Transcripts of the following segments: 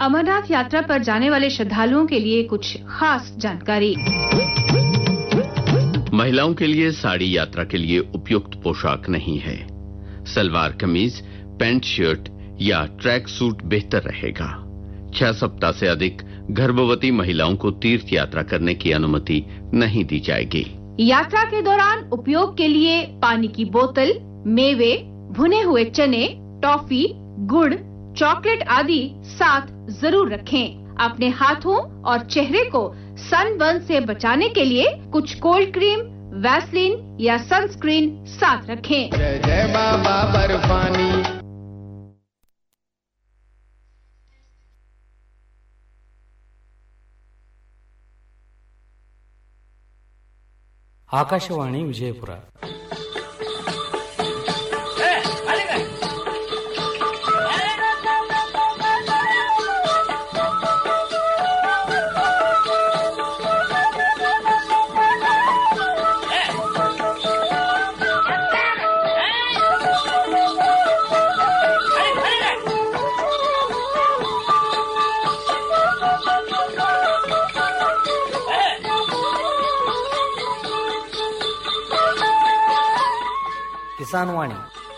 अमरनाथ यात्रा पर जाने वाले श्रद्धालुओं के लिए कुछ खास जानकारी महिलाओं के लिए साड़ी यात्रा के लिए उपयुक्त पोशाक नहीं है सलवार कमीज पैंट शर्ट या ट्रैक सूट बेहतर रहेगा छह सप्ताह से अधिक गर्भवती महिलाओं को तीर्थ यात्रा करने की अनुमति नहीं दी जाएगी यात्रा के दौरान उपयोग के लिए पानी की बोतल मेवे भुने हुए चने टॉफी गुड़ चॉकलेट आदि साथ जरूर रखें अपने हाथों और चेहरे को सनबर्न से बचाने के लिए कुछ कोल्ड क्रीम वैसलीन या सनस्क्रीन साथ रखें जय जय बाबा बर्फानी ಆಕಾಶವಾಣಿ ವಿಜಯಪುರ ಕಿಸಾನ್ ವಾಣಿ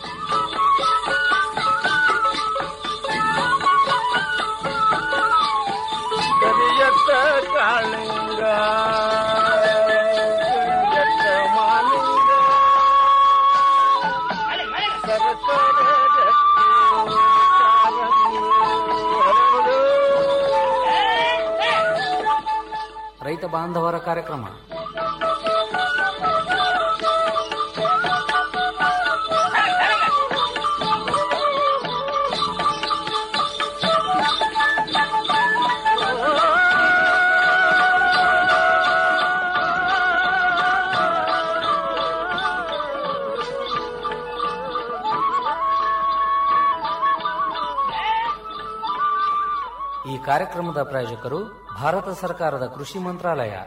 ಕರಿಯತ್ತ ಕಾಳಿಂಗ ಕರಿಯತ್ತ ಮಾಲಿಂಗ ಸರಸರ ರಕ್ತಿ ಕಾಲಂಗಿ ಹರಡು. ರೈತ ಬಾಂಧವರ ಕಾರ್ಯಕ್ರಮ ಈ ಕಾರ್ಯಕ್ರಮದ ಪ್ರಾಯೋಜಕರು ಭಾರತ ಸರ್ಕಾರದ ಕೃಷಿ ಮಂತ್ರಾಲಯ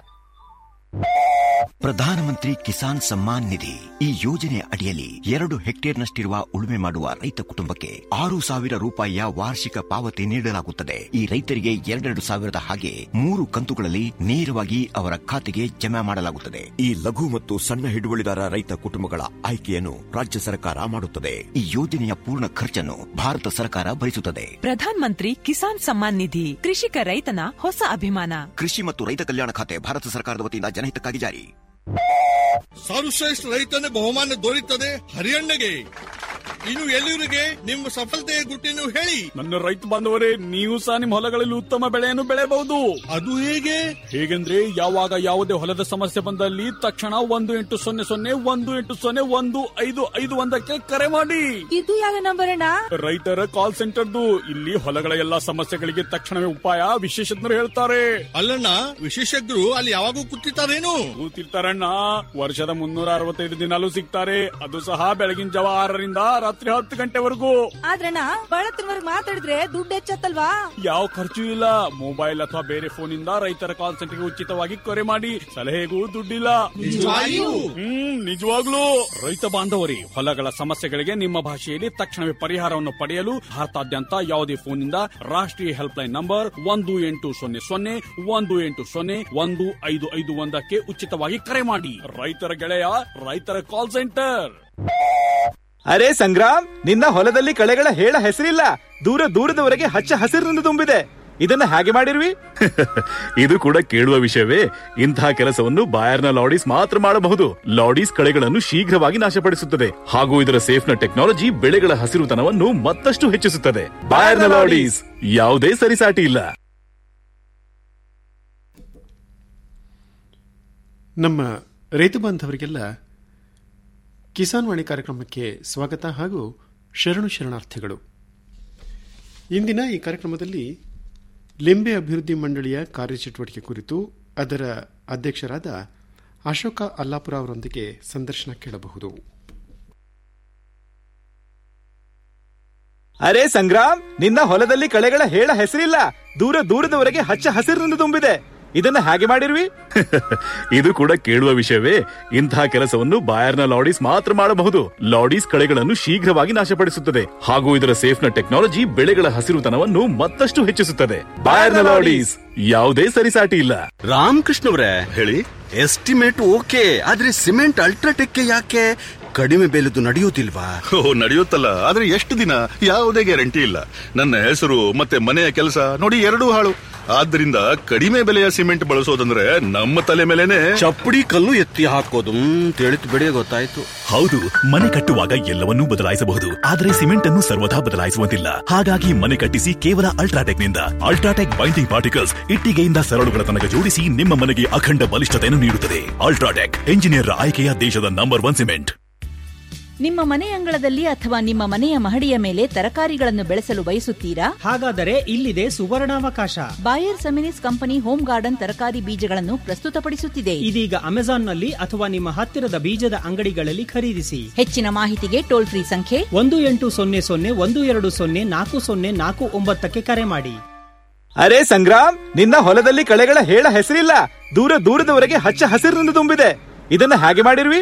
ಪ್ರಧಾನಮಂತ್ರಿ ಕಿಸಾನ್ ಸಮ್ಮಾನ್ ನಿಧಿ ಈ ಯೋಜನೆ ಅಡಿಯಲ್ಲಿ ಎರಡು ಹೆಕ್ಟೇರ್ನಷ್ಟಿರುವ ಉಳುಮೆ ಮಾಡುವ ರೈತ ಕುಟುಂಬಕ್ಕೆ ಆರು ಸಾವಿರ ರೂಪಾಯಿಯ ವಾರ್ಷಿಕ ಪಾವತಿ ನೀಡಲಾಗುತ್ತದೆ ಈ ರೈತರಿಗೆ ಎರಡೆರಡು ಸಾವಿರದ ಹಾಗೆ ಮೂರು ಕಂತುಗಳಲ್ಲಿ ನೇರವಾಗಿ ಅವರ ಖಾತೆಗೆ ಜಮಾ ಮಾಡಲಾಗುತ್ತದೆ ಈ ಲಘು ಮತ್ತು ಸಣ್ಣ ಹಿಡುವಳಿದಾರ ರೈತ ಕುಟುಂಬಗಳ ಆಯ್ಕೆಯನ್ನು ರಾಜ್ಯ ಸರ್ಕಾರ ಮಾಡುತ್ತದೆ ಈ ಯೋಜನೆಯ ಪೂರ್ಣ ಖರ್ಚನ್ನು ಭಾರತ ಸರ್ಕಾರ ಭರಿಸುತ್ತದೆ ಪ್ರಧಾನ್ ಮಂತ್ರಿ ಕಿಸಾನ್ ಸಮ್ಮಾನ್ ನಿಧಿ ಕೃಷಿಕ ರೈತನ ಹೊಸ ಅಭಿಮಾನ ಕೃಷಿ ಮತ್ತು ರೈತ ಕಲ್ಯಾಣ ಖಾತೆ ಭಾರತ ಸರ್ಕಾರದ ವತಿಯಿಂದ ಜನಹಿತಕ್ಕಾಗಿ ಜಾರಿ ಸರ್ವಶ್ರೇಷ್ಠ ರೈತನ ಬಹುಮಾನ ದೊರೆಯುತ್ತದೆ ಹರಿಯಣ್ಣಗೆ ಇನ್ನು ಎಲ್ಲರಿಗೆ ನಿಮ್ಮ ಸಫಲತೆಯ ಗುಟ್ಟಿನ ಹೇಳಿ ನನ್ನ ರೈತ ಬಾಂಧವರೇ ನೀವು ಸಹ ನಿಮ್ಮ ಹೊಲಗಳಲ್ಲಿ ಉತ್ತಮ ಬೆಳೆಯನ್ನು ಬೆಳೆಯಬಹುದು ಅದು ಹೇಗೆ ಹೇಗೆಂದ್ರೆ ಯಾವಾಗ ಯಾವುದೇ ಹೊಲದ ಸಮಸ್ಯೆ ಬಂದಲ್ಲಿ ತಕ್ಷಣ ಒಂದು ಎಂಟು ಸೊನ್ನೆ ಸೊನ್ನೆ ಒಂದು ಎಂಟು ಸೊನ್ನೆ ಒಂದು ಐದು ಐದು ಒಂದಕ್ಕೆ ಕರೆ ಮಾಡಿ ಇದು ಯಾವ ನಂಬರ್ ಅಣ್ಣ ರೈತರ ಕಾಲ್ ಸೆಂಟರ್ದು ಇಲ್ಲಿ ಹೊಲಗಳ ಎಲ್ಲಾ ಸಮಸ್ಯೆಗಳಿಗೆ ತಕ್ಷಣವೇ ಉಪಾಯ ವಿಶೇಷಜ್ಞರು ಹೇಳ್ತಾರೆ ಅಲ್ಲಣ್ಣ ವಿಶೇಷಜ್ಞರು ಅಲ್ಲಿ ಯಾವಾಗೂ ಕೂತಿರ್ತಾರೇನು ಕೂತಿರ್ತಾರಣ್ಣ ವರ್ಷದ ಮುನ್ನೂರ ಅರವತ್ತೈದು ದಿನಾಲೂ ಸಿಗ್ತಾರೆ ಅದು ಸಹ ಬೆಳಗಿನ ಜಾವ ಆರರಿಂದ ರಾತ್ರಿ ಹತ್ತು ಗಂಟೆವರೆಗೂ ಆದ್ರಣ್ಣ ಬಳತ್ತಿನವರೆಗೆ ಮಾತಾಡಿದ್ರೆ ದುಡ್ಡು ಹೆಚ್ಚತ್ತಲ್ವಾ ಯಾವ ಖರ್ಚು ಇಲ್ಲ ಮೊಬೈಲ್ ಅಥವಾ ಬೇರೆ ಫೋನ್ ಇಂದ ರೈತರ ಕಾಲ್ ಸೆಂಟರ್ಗೆ ಉಚಿತವಾಗಿ ಕರೆ ಮಾಡಿ ಸಲಹೆಗೂ ದುಡ್ಡಿಲ್ಲ ನಿಜವಾಗಿಯೂ? ಹ್ಮ್ ನಿಜವಾಗ್ಲೂ ರೈತ ಬಾಂಧವರಿ ಹೊಲಗಳ ಸಮಸ್ಯೆಗಳಿಗೆ ನಿಮ್ಮ ಭಾಷೆಯಲ್ಲಿ ತಕ್ಷಣವೇ ಪರಿಹಾರವನ್ನು ಪಡೆಯಲು ಭಾರತಾದ್ಯಂತ ಯಾವುದೇ ಫೋನ್ ಇಂದ ರಾಷ್ಟ್ರೀಯ ಹೆಲ್ಪ್ ಲೈನ್ ನಂಬರ್ ಒಂದು ಎಂಟು ಸೊನ್ನೆ ಸೊನ್ನೆ ಒಂದು ಎಂಟು ಸೊನ್ನೆ ಒಂದು ಐದು ಐದು ಒಂದಕ್ಕೆ ಉಚಿತವಾಗಿ ಕರೆ ಮಾಡಿ ರೈತರ ಗೆಳೆಯ ರೈತರ ಕಾಲ್ ಸೆಂಟರ್ ಅರೆ ಸಂಗ್ರಾಮ್ ನಿನ್ನ ಹೊಲದಲ್ಲಿ ಕಳೆಗಳ ಹೇಳ ಹೆಸರಿಲ್ಲ ದೂರ ದೂರದವರೆಗೆ ಹಚ್ಚ ಹಸಿರಿನಿಂದ ತುಂಬಿದೆ ಇದನ್ನ ಹೇಗೆ ಮಾಡಿರ್ವಿ ಇದು ಕೂಡ ಕೇಳುವ ವಿಷಯವೇ ಇಂತಹ ಕೆಲಸವನ್ನು ಬಾಯರ್ನ ಲಾಡೀಸ್ ಮಾತ್ರ ಮಾಡಬಹುದು ಲಾಡೀಸ್ ಕಳೆಗಳನ್ನು ಶೀಘ್ರವಾಗಿ ನಾಶಪಡಿಸುತ್ತದೆ ಹಾಗೂ ಇದರ ಸೇಫ್ನ ಟೆಕ್ನಾಲಜಿ ಬೆಳೆಗಳ ಹಸಿರುತನವನ್ನು ಮತ್ತಷ್ಟು ಹೆಚ್ಚಿಸುತ್ತದೆ ಬಾಯರ್ನ ಲಾಡೀಸ್ ಯಾವುದೇ ಸರಿಸಾಟಿ ಇಲ್ಲ ನಮ್ಮ ರೈತ ಬಾಂಧವರಿಗೆಲ್ಲ ಕಿಸಾನ್ ವಾಣಿ ಕಾರ್ಯಕ್ರಮಕ್ಕೆ ಸ್ವಾಗತ ಹಾಗೂ ಶರಣು ಶರಣಾರ್ಥಿಗಳು ಇಂದಿನ ಈ ಕಾರ್ಯಕ್ರಮದಲ್ಲಿ ಲಿಂಬೆ ಅಭಿವೃದ್ಧಿ ಮಂಡಳಿಯ ಕಾರ್ಯಚಟುವಟಿಕೆ ಕುರಿತು ಅದರ ಅಧ್ಯಕ್ಷರಾದ ಅಶೋಕ ಅಲ್ಲಾಪುರ ಅವರೊಂದಿಗೆ ಸಂದರ್ಶನ ಕೇಳಬಹುದು ಅರೆ ಸಂಗ್ರಾಮ್ ನಿನ್ನ ಹೊಲದಲ್ಲಿ ಕಳೆಗಳ ಹೇಳ ಹೆಸರಿಲ್ಲ ದೂರ ದೂರದವರೆಗೆ ಹಚ್ಚ ಹಸಿರಿನಿಂದ ತುಂಬಿದೆ ಇದನ್ನ ಹೇಗೆ ಮಾಡಿರ್ವಿ ಇದು ಕೂಡ ಕೇಳುವ ವಿಷಯವೇ ಇಂತಹ ಕೆಲಸವನ್ನು ಬಾಯರ್ನ ಲಾಡೀಸ್ ಮಾತ್ರ ಮಾಡಬಹುದು ಲಾಡೀಸ್ ಕಳೆಗಳನ್ನು ಶೀಘ್ರವಾಗಿ ನಾಶಪಡಿಸುತ್ತದೆ ಹಾಗೂ ಇದರ ಸೇಫ್ನ ಟೆಕ್ನಾಲಜಿ ಬೆಳೆಗಳ ಹಸಿರುತನವನ್ನು ಮತ್ತಷ್ಟು ಹೆಚ್ಚಿಸುತ್ತದೆ ಬಾಯರ್ನ ಲಾಡೀಸ್ ಯಾವುದೇ ಸರಿಸಾಟಿ ಇಲ್ಲ ರಾಮಕೃಷ್ಣವ್ರೆ ಹೇಳಿ ಎಸ್ಟಿಮೇಟ್ ಓಕೆ ಆದ್ರೆ ಸಿಮೆಂಟ್ ಅಲ್ಟ್ರಾಟೆಕ್ ಯಾಕೆ ಕಡಿಮೆ ಬೆಲೆದು ನಡೆಯುವುದಿಲ್ವಾ ಓ ನಡೆಯುತ್ತಲ್ಲ ಆದ್ರೆ ಎಷ್ಟು ದಿನ ಯಾವುದೇ ಗ್ಯಾರಂಟಿ ಇಲ್ಲ ನನ್ನ ಹೆಸರು ಮತ್ತೆ ಮನೆಯ ಕೆಲಸ ನೋಡಿ ಎರಡೂ ಹಾಳು ಆದ್ರಿಂದ ಕಡಿಮೆ ಬೆಲೆಯ ಸಿಮೆಂಟ್ ಬಳಸೋದಂದ್ರೆ ನಮ್ಮ ತಲೆ ಮೇಲೆನೆ ಚಪ್ಪಡಿ ಕಲ್ಲು ಎತ್ತಿ ಹಾಕೋದು ತಿಳಿತು ಬಿಡಿ ಗೊತ್ತಾಯ್ತು ಹೌದು ಮನೆ ಕಟ್ಟುವಾಗ ಎಲ್ಲವನ್ನೂ ಬದಲಾಯಿಸಬಹುದು ಆದರೆ ಸಿಮೆಂಟ್ ಅನ್ನು ಸರ್ವದಾ ಬದಲಾಯಿಸುವಂತಿಲ್ಲ ಹಾಗಾಗಿ ಮನೆ ಕಟ್ಟಿಸಿ ಕೇವಲ ಅಲ್ಟ್ರಾಟೆಕ್ ನಿಂದ ಅಲ್ಟ್ರಾಟೆಕ್ ಬೈಂಡಿಂಗ್ ಪಾರ್ಟಿಕಲ್ಸ್ ಇಟ್ಟಿಗೆಯಿಂದ ಸರಳುಗಳ ತನಕ ಜೋಡಿಸಿ ನಿಮ್ಮ ಮನೆಗೆ ಅಖಂಡ ಬಲಿಷ್ಠತೆಯನ್ನು ನೀಡುತ್ತದೆ ಅಲ್ಟ್ರಾಟೆಕ್ ಎಂಜಿನಿಯರ್ ಆಯ್ಕೆಯ ದೇಶದ ನಂಬರ್ ಒನ್ ಸಿಮೆಂಟ್ ನಿಮ್ಮ ಮನೆ ಅಂಗಳದಲ್ಲಿ ಅಥವಾ ನಿಮ್ಮ ಮನೆಯ ಮಹಡಿಯ ಮೇಲೆ ತರಕಾರಿಗಳನ್ನು ಬೆಳೆಸಲು ಬಯಸುತ್ತೀರಾ ಹಾಗಾದರೆ ಇಲ್ಲಿದೆ ಸುವರ್ಣಾವಕಾಶ Bayer Seminis company home garden ತರಕಾರಿ ಬೀಜಗಳನ್ನು ಪ್ರಸ್ತುತಪಡಿಸುತ್ತಿದೆ ಇದೀಗ ಅಮೆಜಾನ್ನಲ್ಲಿ ಅಥವಾ ನಿಮ್ಮ ಹತ್ತಿರದ ಬೀಜದ ಅಂಗಡಿಗಳಲ್ಲಿ ಖರೀದಿಸಿ ಹೆಚ್ಚಿನ ಮಾಹಿತಿಗೆ ಟೋಲ್ ಫ್ರೀ ಸಂಖ್ಯೆ ಒಂದು ಎಂಟು ಸೊನ್ನೆ ಸೊನ್ನೆ ಒಂದು ಎರಡು ಸೊನ್ನೆ ನಾಲ್ಕು ಸೊನ್ನೆ ನಾಲ್ಕು ಒಂಬತ್ತಕ್ಕೆ ಕರೆ ಮಾಡಿ ಅರೆ ಸಂಗ್ರಾಮ್ ನಿನ್ನ ಹೊಲದಲ್ಲಿ ಕಳೆಗಳ ಹೇಳ ಹೆಸರಿಲ್ಲ ದೂರ ದೂರದವರೆಗೆ ಹಚ್ಚ ಹಸಿರಿನಿಂದ ತುಂಬಿದೆ ಇದನ್ನ ಹೇಗೆ ಮಾಡಿರ್ವಿ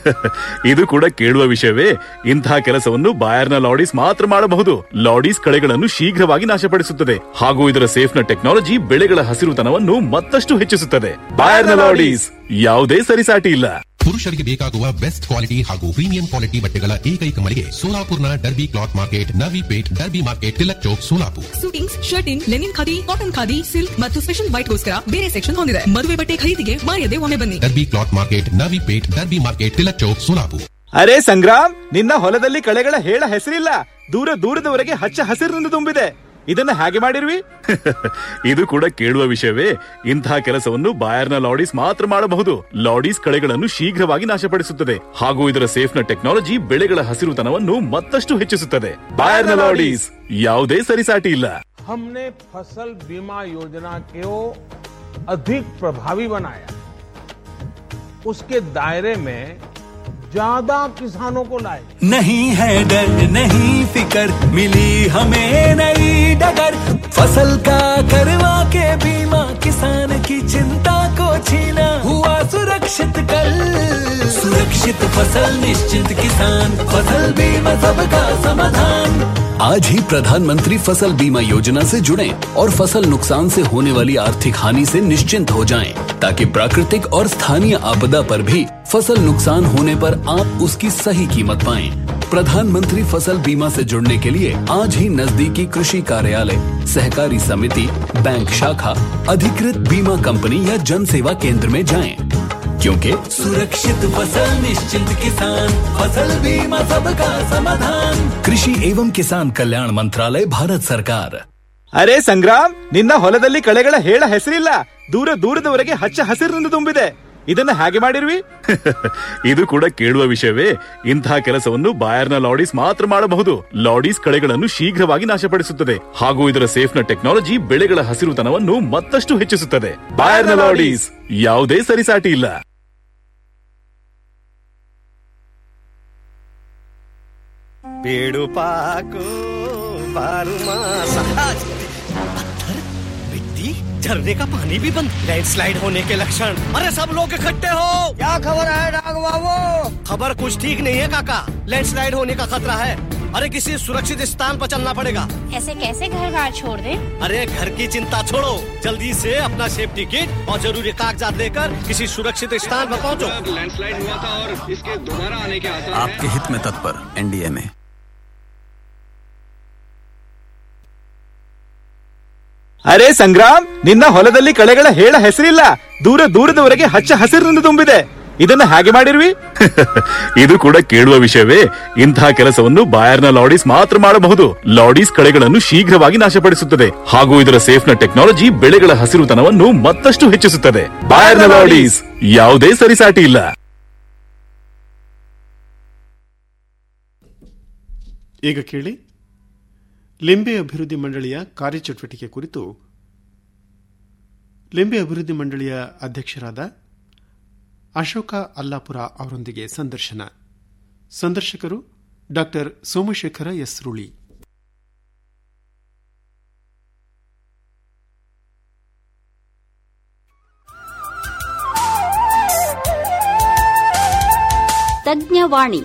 ಇದು ಕೂಡ ಕೇಳುವ ವಿಷಯವೇ ಇಂತಹ ಕೆಲಸವನ್ನು ಬಾಯರ್ನ ಲಾಡೀಸ್ ಮಾತ್ರ ಮಾಡಬಹುದು ಲಾಡೀಸ್ ಕಳೆಗಳನ್ನು ಶೀಘ್ರವಾಗಿ ನಾಶಪಡಿಸುತ್ತದೆ ಹಾಗೂ ಇದರ ಸೇಫ್ನ ಟೆಕ್ನಾಲಜಿ ಬೆಳೆಗಳ ಹಸಿರುತನವನ್ನು ಮತ್ತಷ್ಟು ಹೆಚ್ಚಿಸುತ್ತದೆ ಬಾಯರ್ನ ಲಾಡೀಸ್ ಯಾವುದೇ ಸರಿಸಾಟಿ ಇಲ್ಲ ಪುರುಷರಿಗೆ ಬೇಕಾಗುವ ಬೆಸ್ಟ್ ಕ್ವಾಲಿಟಿ ಹಾಗೂ ಪ್ರೀಮಿಯಂ ಕ್ವಾಲಿಟಿ ಬಟ್ಟೆಗಳ ಏಕೈಕ ಮಳಿಗೆ ಸೋಲಾಪುರ್ನ Derby cloth market Navi Peth Derby market Tilak Chowk Solapur suitings shirting linen khadi cotton khadi silk ಮತ್ತು ಸ್ಪೆಷಲ್ ವೈಟ್ಗೋಸ್ಕರ ಬೇರೆ ಸೆಕ್ಷನ್ ಹೊಂದಿದೆ ಮದುವೆ ಬಟ್ಟೆ ಖರೀದಿಗೆ ಮಾಯದೆ ಒಮ್ಮೆ ಬನ್ನಿ Derby cloth market Navi Peth Derby market Tilak Chowk Solapur ಅರೆ ಸಂಗ್ರಾಮ್ ನಿನ್ನ ಹೊಲದಲ್ಲಿ ಕಳೆಗಳ ಹೇಳ ಹೆಸರಿಲ್ಲ ದೂರ ದೂರದವರೆಗೆ ಹಚ್ಚ ಹಸಿರಿನಿಂದ ತುಂಬಿದೆ ಇದನ್ನ ಹೇಗೆ ಮಾಡಿರ್ವಿ ಇದು ಕೂಡ ಕೇಳುವ ವಿಷಯವೇ ಇಂತಹ ಕೆಲಸವನ್ನು ಬಾಯರ್ನ ಲಾಡೀಸ್ ಮಾತ್ರ ಮಾಡಬಹುದು ಲಾಡೀಸ್ ಕಳೆಗಳನ್ನು ಶೀಘ್ರವಾಗಿ ನಾಶಪಡಿಸುತ್ತದೆ ಹಾಗೂ ಇದರ ಸೇಫ್ನ ಟೆಕ್ನಾಲಜಿ ಬೆಳೆಗಳ ಹಸಿರುತನವನ್ನು ಮತ್ತಷ್ಟು ಹೆಚ್ಚಿಸುತ್ತದೆ ಬಾಯರ್ನ ಲಾಡೀಸ್ ಯಾವುದೇ ಸರಿಸಾಟಿ ಇಲ್ಲ हमने फसल बीमा योजना को अधिक प्रभावी बनाया उसके दायरे में ज्यादा किसानों को लाए नहीं है डर नहीं फिकर मिली हमें नई डगर फसल का करवा के बीमा किसान की चिंता को छीना हुआ सुरक्षित कल सुरक्षित फसल निश्चित किसान फसल बीमा सबका समाधान आज ही प्रधानमंत्री फसल बीमा योजना से जुड़ें और फसल नुकसान से होने वाली आर्थिक हानि से निश्चिंत हो जाएं, ताकि प्राकृतिक और स्थानीय आपदा पर भी फसल नुकसान होने पर आप उसकी सही कीमत पाएं। प्रधानमंत्री फसल बीमा से जुड़ने के लिए आज ही नजदीकी कृषि कार्यालय सहकारी समिति बैंक शाखा अधिकृत बीमा कंपनी या जन सेवा केंद्र में जाएं, क्योंकि सुरक्षित फसल निश्चित किसान फसल बीमा सबका समाधान कृषि एवं किसान कल्याण मंत्रालय भारत सरकार ಅರೆ ಸಂಗ್ರಾಮ್ ನಿನ್ನ ಹೊಲದಲ್ಲಿ ಕಳೆಗಳ ಹೇಳ ಹೆಸರಿಲ್ಲ ದೂರ ದೂರದವರೆಗೆ ಹಚ್ಚ ಹಸಿರಿನಿಂದ ತುಂಬಿದೆ ಇದನ್ನ ಹೇಗೆ ಮಾಡಿರ್ವಿ ಇದು ಕೂಡ ಕೇಳುವ ವಿಷಯವೇ ಇಂತಹ ಕೆಲಸವನ್ನು ಬಾಯರ್ನ ಲಾಡೀಸ್ ಮಾತ್ರ ಮಾಡಬಹುದು ಲಾಡೀಸ್ ಕಳೆಗಳನ್ನು ಶೀಘ್ರವಾಗಿ ನಾಶಪಡಿಸುತ್ತದೆ ಹಾಗೂ ಇದರ ಸೇಫ್ನ ಟೆಕ್ನಾಲಜಿ ಬೆಳೆಗಳ ಹಸಿರುತನವನ್ನು ಮತ್ತಷ್ಟು ಹೆಚ್ಚಿಸುತ್ತದೆ ಬಾಯರ್ನ ಲಾಡೀಸ್ ಯಾವುದೇ ಸರಿಸಾಟಿ ಇಲ್ಲ पेड़ों पाको बारू मासा पत्थर मिट्टी झरने का पानी भी बंद लैंडस्लाइड होने के लक्षण अरे सब लोग इकट्ठे हो क्या खबर है डाक बाबू खबर कुछ ठीक नहीं है काका लैंडस्लाइड होने का खतरा है अरे किसी सुरक्षित स्थान पर चलना पड़ेगा ऐसे कैसे घर बार छोड़ दे अरे घर की चिंता छोड़ो जल्दी से अपना सेफ्टी किट और जरूरी कागजात लेकर किसी सुरक्षित स्थान पर पहुंचो लैंडस्लाइड हुआ था और इसके दोबारा आने के आसार आपके हित में तत्पर एनडीए में ಅರೆ ಸಂಗ್ರಾಮ್ ನಿನ್ನ ಹೊಲದಲ್ಲಿ ಕಳೆಗಳ ಹೇಳ ಹೆಸರಿಲ್ಲ ದೂರ ದೂರದವರೆಗೆ ಹಚ್ಚ ಹಸಿರಿನಿಂದ ತುಂಬಿದೆ ಇದನ್ನ ಹೇಗೆ ಮಾಡಿರ್ವಿ ಇದು ಕೂಡ ಕೇಳುವ ವಿಷಯವೇ ಇಂತಹ ಕೆಲಸವನ್ನು ಬಾಯರ್ನ ಲಾಡೀಸ್ ಮಾತ್ರ ಮಾಡಬಹುದು ಲಾಡೀಸ್ ಕಳೆಗಳನ್ನು ಶೀಘ್ರವಾಗಿ ನಾಶಪಡಿಸುತ್ತದೆ ಹಾಗೂ ಇದರ ಸೇಫ್ನ ಟೆಕ್ನಾಲಜಿ ಬೆಳೆಗಳ ಹಸಿರುತನವನ್ನು ಮತ್ತಷ್ಟು ಹೆಚ್ಚಿಸುತ್ತದೆ ಬಾಯರ್ನ ಲಾಡೀಸ್ ಯಾವುದೇ ಸರಿಸಾಟಿ ಇಲ್ಲ ಈಗ ಕೇಳಿ ಲಿಂಬೆ ಅಭಿವೃದ್ಧಿ ಮಂಡಳಿಯ ಕಾರ್ಯಚಟುವಟಿಕೆ ಕುರಿತು ಲಿಂಬೆ ಅಭಿವೃದ್ಧಿ ಮಂಡಳಿಯ ಅಧ್ಯಕ್ಷರಾದ ಅಶೋಕ ಅಲ್ಲಾಪುರ ಅವರೊಂದಿಗೆ ಸಂದರ್ಶನ ಸಂದರ್ಶಕರು ಡಾಕ್ಟರ್ ಸೋಮಶೇಖರ ಎಸ್ ರುಳಿ ತಜ್ಞವಾಣಿ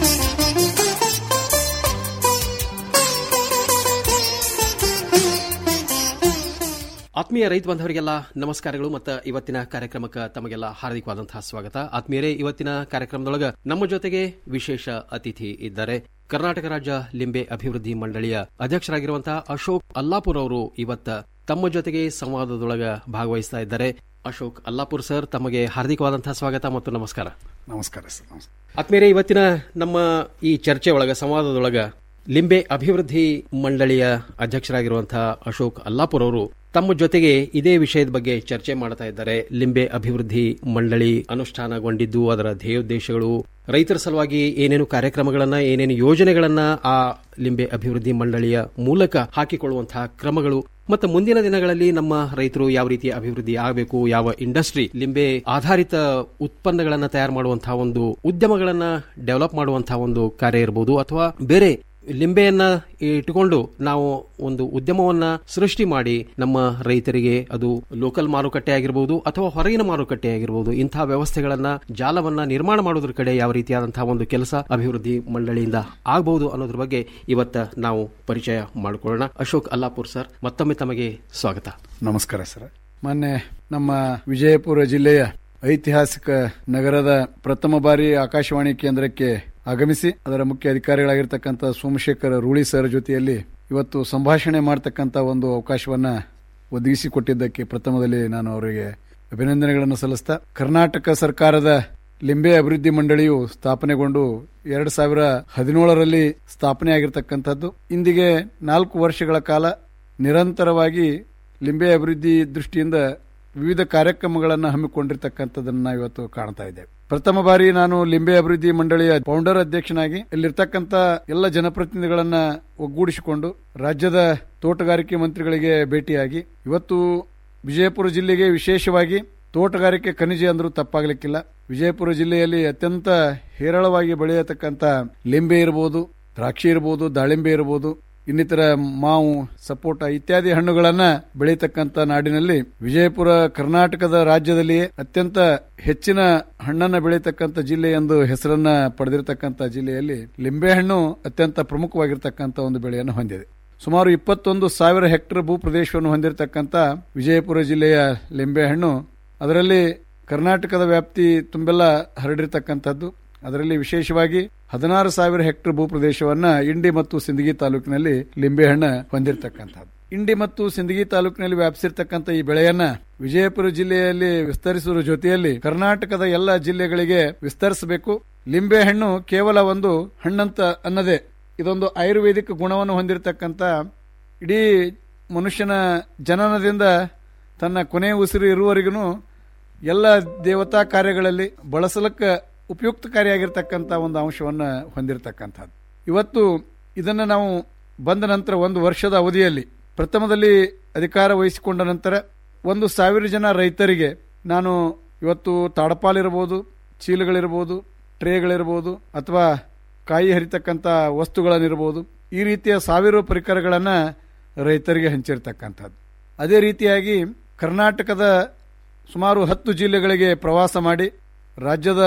ಆತ್ಮೀಯ ರೈತ ಬಾಂಧವರಿಗೆಲ್ಲ ನಮಸ್ಕಾರಗಳು ಮತ್ತು ಇವತ್ತಿನ ಕಾರ್ಯಕ್ರಮಕ್ಕೆ ತಮಗೆಲ್ಲ ಹಾರ್ದಿಕವಾದಂತಹ ಸ್ವಾಗತ ಆತ್ಮೀಯರೇ ಇವತ್ತಿನ ಕಾರ್ಯಕ್ರಮದೊಳಗ ನಮ್ಮ ಜೊತೆಗೆ ವಿಶೇಷ ಅತಿಥಿ ಇದ್ದಾರೆ ಕರ್ನಾಟಕ ರಾಜ್ಯ ಲಿಂಬೆ ಅಭಿವೃದ್ಧಿ ಮಂಡಳಿಯ ಅಧ್ಯಕ್ಷರಾಗಿರುವಂತಹ ಅಶೋಕ್ ಅಲ್ಲಾಪುರ್ ಅವರು ಇವತ್ತ ತಮ್ಮ ಜೊತೆಗೆ ಸಂವಾದದೊಳಗ ಭಾಗವಹಿಸ್ತಾ ಇದ್ದಾರೆ ಅಶೋಕ್ ಅಲ್ಲಾಪುರ್ ಸರ್ ತಮಗೆ ಹಾರ್ದಿಕವಾದಂತಹ ಸ್ವಾಗತ ಮತ್ತು ನಮಸ್ಕಾರ ನಮಸ್ಕಾರ ಸರ್ ನಮಸ್ಕಾರ ಆತ್ಮೀಯರೇ ಇವತ್ತಿನ ನಮ್ಮ ಈ ಚರ್ಚೆ ಒಳಗ ಸಂವಾದದೊಳಗ ಲಿಂಬೆ ಅಭಿವೃದ್ಧಿ ಮಂಡಳಿಯ ಅಧ್ಯಕ್ಷರಾಗಿರುವಂತಹ ಅಶೋಕ್ ಅಲ್ಲಾಪುರ್ ಅವರು ತಮ್ಮ ಜೊತೆಗೆ ಇದೇ ವಿಷಯದ ಬಗ್ಗೆ ಚರ್ಚೆ ಮಾಡ್ತಾ ಇದ್ದಾರೆ ಲಿಂಬೆ ಅಭಿವೃದ್ಧಿ ಮಂಡಳಿ ಅನುಷ್ಠಾನಗೊಂಡಿದ್ದು ಅದರ ಧ್ಯೇಯೋದ್ದೇಶಗಳು ರೈತರ ಸಲುವಾಗಿ ಏನೇನು ಕಾರ್ಯಕ್ರಮಗಳನ್ನ ಏನೇನು ಯೋಜನೆಗಳನ್ನ ಆ ಲಿಂಬೆ ಅಭಿವೃದ್ಧಿ ಮಂಡಳಿಯ ಮೂಲಕ ಹಾಕಿಕೊಳ್ಳುವಂತಹ ಕ್ರಮಗಳು ಮತ್ತು ಮುಂದಿನ ದಿನಗಳಲ್ಲಿ ನಮ್ಮ ರೈತರು ಯಾವ ರೀತಿ ಅಭಿವೃದ್ಧಿ ಆಗಬೇಕು ಯಾವ ಇಂಡಸ್ಟ್ರಿ ಲಿಂಬೆ ಆಧಾರಿತ ಉತ್ಪನ್ನಗಳನ್ನ ತಯಾರು ಮಾಡುವಂತಹ ಒಂದು ಉದ್ಯಮಗಳನ್ನ ಡೆವಲಪ್ ಮಾಡುವಂತಹ ಒಂದು ಕಾರ್ಯ ಇರಬಹುದು ಅಥವಾ ಬೇರೆ ಲಿಂಬೆಯನ್ನ ಇಟ್ಟುಕೊಂಡು ನಾವು ಒಂದು ಉದ್ಯಮವನ್ನ ಸೃಷ್ಟಿ ಮಾಡಿ ನಮ್ಮ ರೈತರಿಗೆ ಅದು ಲೋಕಲ್ ಮಾರುಕಟ್ಟೆ ಆಗಿರಬಹುದು ಅಥವಾ ಹೊರಗಿನ ಮಾರುಕಟ್ಟೆ ಆಗಿರಬಹುದು ಇಂತಹ ವ್ಯವಸ್ಥೆಗಳನ್ನ ಜಾಲವನ್ನ ನಿರ್ಮಾಣ ಮಾಡೋದ್ರ ಕಡೆ ಯಾವ ರೀತಿಯಾದಂತಹ ಒಂದು ಕೆಲಸ ಅಭಿವೃದ್ಧಿ ಮಂಡಳಿಯಿಂದ ಆಗಬಹುದು ಅನ್ನೋದ್ರ ಬಗ್ಗೆ ಇವತ್ತ ನಾವು ಪರಿಚಯ ಮಾಡಿಕೊಳ್ಳೋಣ ಅಶೋಕ್ ಅಲ್ಲಾಪುರ್ ಸರ್ ಮತ್ತೊಮ್ಮೆ ತಮಗೆ ಸ್ವಾಗತ ನಮಸ್ಕಾರ ಸರ್ ಮೊನ್ನೆ ನಮ್ಮ ವಿಜಯಪುರ ಜಿಲ್ಲೆಯ ಐತಿಹಾಸಿಕ ನಗರದ ಪ್ರಥಮ ಬಾರಿ ಆಕಾಶವಾಣಿ ಕೇಂದ್ರಕ್ಕೆ ಆಗಮಿಸಿ ಅದರ ಮುಖ್ಯ ಅಧಿಕಾರಿಗಳಾಗಿರ್ತಕ್ಕಂಥ ಸೋಮಶೇಖರ್ ರೂಳಿ ಸರ್ ಜೊತೆಯಲ್ಲಿ ಇವತ್ತು ಸಂಭಾಷಣೆ ಮಾಡತಕ್ಕಂಥ ಒಂದು ಅವಕಾಶವನ್ನ ಒದಗಿಸಿಕೊಟ್ಟಿದ್ದಕ್ಕೆ ಪ್ರಥಮದಲ್ಲಿ ನಾನು ಅವರಿಗೆ ಅಭಿನಂದನೆಗಳನ್ನು ಸಲ್ಲಿಸ್ತಾ ಕರ್ನಾಟಕ ಸರ್ಕಾರದ ಲಿಂಬೆ ಅಭಿವೃದ್ಧಿ ಮಂಡಳಿಯು ಸ್ಥಾಪನೆಗೊಂಡು ಎರಡ್ ಸಾವಿರ ಹದಿನೇಳರಲ್ಲಿ ಸ್ಥಾಪನೆ ಆಗಿರತಕ್ಕಂಥದ್ದು ಇಂದಿಗೆ ನಾಲ್ಕು ವರ್ಷಗಳ ಕಾಲ ನಿರಂತರವಾಗಿ ಲಿಂಬೆ ಅಭಿವೃದ್ಧಿ ದೃಷ್ಟಿಯಿಂದ ವಿವಿಧ ಕಾರ್ಯಕ್ರಮಗಳನ್ನು ಹಮ್ಮಿಕೊಂಡಿರ್ತಕ್ಕಂಥದ್ದನ್ನು ನಾವು ಇವತ್ತು ಕಾಣ್ತಾ ಇದ್ದೇವೆ ಪ್ರಥಮ ಬಾರಿ ನಾನು ಲಿಂಬೆ ಅಭಿವೃದ್ಧಿ ಮಂಡಳಿಯ ಫೌಂಡರ್ ಅಧ್ಯಕ್ಷನಾಗಿ ಇಲ್ಲಿರ್ತಕ್ಕಂಥ ಎಲ್ಲ ಜನಪ್ರತಿನಿಧಿಗಳನ್ನ ಒಗ್ಗೂಡಿಸಿಕೊಂಡು ರಾಜ್ಯದ ತೋಟಗಾರಿಕೆ ಮಂತ್ರಿಗಳಿಗೆ ಭೇಟಿಯಾಗಿ ಇವತ್ತು ವಿಜಯಪುರ ಜಿಲ್ಲೆಗೆ ವಿಶೇಷವಾಗಿ ತೋಟಗಾರಿಕೆ ಖನಿಜ ಅಂದ್ರೂ ತಪ್ಪಾಗಲಿಕ್ಕಿಲ್ಲ ವಿಜಯಪುರ ಜಿಲ್ಲೆಯಲ್ಲಿ ಅತ್ಯಂತ ಹೇರಳವಾಗಿ ಬೆಳೆಯತಕ್ಕಂಥ ಲಿಂಬೆ ಇರಬಹುದು ದ್ರಾಕ್ಷಿ ಇರಬಹುದು ದಾಳಿಂಬೆ ಇರಬಹುದು ಇನ್ನಿತರ ಮಾವು ಸಪೋಟ ಇತ್ಯಾದಿ ಹಣ್ಣುಗಳನ್ನ ಬೆಳೀತಕ್ಕಂಥ ನಾಡಿನಲ್ಲಿ ವಿಜಯಪುರ ಕರ್ನಾಟಕದ ರಾಜ್ಯದಲ್ಲಿಯೇ ಅತ್ಯಂತ ಹೆಚ್ಚಿನ ಹಣ್ಣನ್ನ ಬೆಳೀತಕ್ಕಂಥ ಜಿಲ್ಲೆ ಎಂದು ಹೆಸರನ್ನ ಪಡೆದಿರತಕ್ಕಂಥ ಜಿಲ್ಲೆಯಲ್ಲಿ ಲಿಂಬೆಹಣ್ಣು ಅತ್ಯಂತ ಪ್ರಮುಖವಾಗಿರ್ತಕ್ಕಂಥ ಒಂದು ಬೆಳೆಯನ್ನು ಹೊಂದಿದೆ ಸುಮಾರು ಇಪ್ಪತ್ತೊಂದು ಸಾವಿರ ಹೆಕ್ಟರ್ ಭೂ ಪ್ರದೇಶವನ್ನು ಹೊಂದಿರತಕ್ಕಂಥ ವಿಜಯಪುರ ಜಿಲ್ಲೆಯ ಲಿಂಬೆಹಣ್ಣು ಅದರಲ್ಲಿ ಕರ್ನಾಟಕದ ವ್ಯಾಪ್ತಿ ತುಂಬೆಲ್ಲ ಹರಡಿರ್ತಕ್ಕಂಥದ್ದು ಅದರಲ್ಲಿ ವಿಶೇಷವಾಗಿ ಹದಿನಾರು ಸಾವಿರ ಹೆಕ್ಟರ್ ಭೂ ಪ್ರದೇಶವನ್ನ ಇಂಡಿ ಮತ್ತು ಸಿಂದಗಿ ತಾಲೂಕಿನಲ್ಲಿ ಲಿಂಬೆಹಣ್ಣು ಹೊಂದಿರತಕ್ಕಂಥದ್ದು ಇಂಡಿ ಮತ್ತು ಸಿಂದಗಿ ತಾಲೂಕಿನಲ್ಲಿ ವ್ಯಾಪಿಸಿರ್ತಕ್ಕಂಥ ಈ ಬೆಳೆಯನ್ನ ವಿಜಯಪುರ ಜಿಲ್ಲೆಯಲ್ಲಿ ವಿಸ್ತರಿಸುವ ಜೊತೆಯಲ್ಲಿ ಕರ್ನಾಟಕದ ಎಲ್ಲ ಜಿಲ್ಲೆಗಳಿಗೆ ವಿಸ್ತರಿಸಬೇಕು ಲಿಂಬೆಹಣ್ಣು ಕೇವಲ ಒಂದು ಹಣ್ಣಂತ ಅನ್ನದೇ ಇದೊಂದು ಆಯುರ್ವೇದಿಕ್ ಗುಣವನ್ನು ಹೊಂದಿರತಕ್ಕಂಥ ಇಡೀ ಮನುಷ್ಯನ ಜನನದಿಂದ ತನ್ನ ಕೊನೆಯ ಉಸಿರು ಇರುವವರೆಗೂ ಎಲ್ಲ ದೇವತಾ ಕಾರ್ಯಗಳಲ್ಲಿ ಬಳಸಲಕ್ಕ ಉಪಯುಕ್ತಕಾರಿಯಾಗಿರ್ತಕ್ಕಂಥ ಒಂದು ಅಂಶವನ್ನು ಹೊಂದಿರತಕ್ಕಂಥದ್ದು ಇವತ್ತು ಇದನ್ನು ನಾವು ಬಂದ ನಂತರ ಒಂದು ವರ್ಷದ ಅವಧಿಯಲ್ಲಿ ಪ್ರಥಮದಲ್ಲಿ ಅಧಿಕಾರ ವಹಿಸಿಕೊಂಡ ನಂತರ ಒಂದು ಸಾವಿರ ಜನ ರೈತರಿಗೆ ನಾನು ಇವತ್ತು ತಾಡಪಾಲಿರ್ಬೋದು ಚೀಲಗಳಿರ್ಬೋದು ಟ್ರೇಗಳಿರ್ಬೋದು ಅಥವಾ ಕಾಯಿ ಹರಿತಕ್ಕಂಥ ವಸ್ತುಗಳನ್ನಿರ್ಬೋದು ಈ ರೀತಿಯ ಸಾವಿರ ಪರಿಕರಗಳನ್ನು ರೈತರಿಗೆ ಹಂಚಿರ್ತಕ್ಕಂಥದ್ದು ಅದೇ ರೀತಿಯಾಗಿ ಕರ್ನಾಟಕದ ಸುಮಾರು ಹತ್ತು ಜಿಲ್ಲೆಗಳಿಗೆ ಪ್ರವಾಸ ಮಾಡಿ ರಾಜ್ಯದ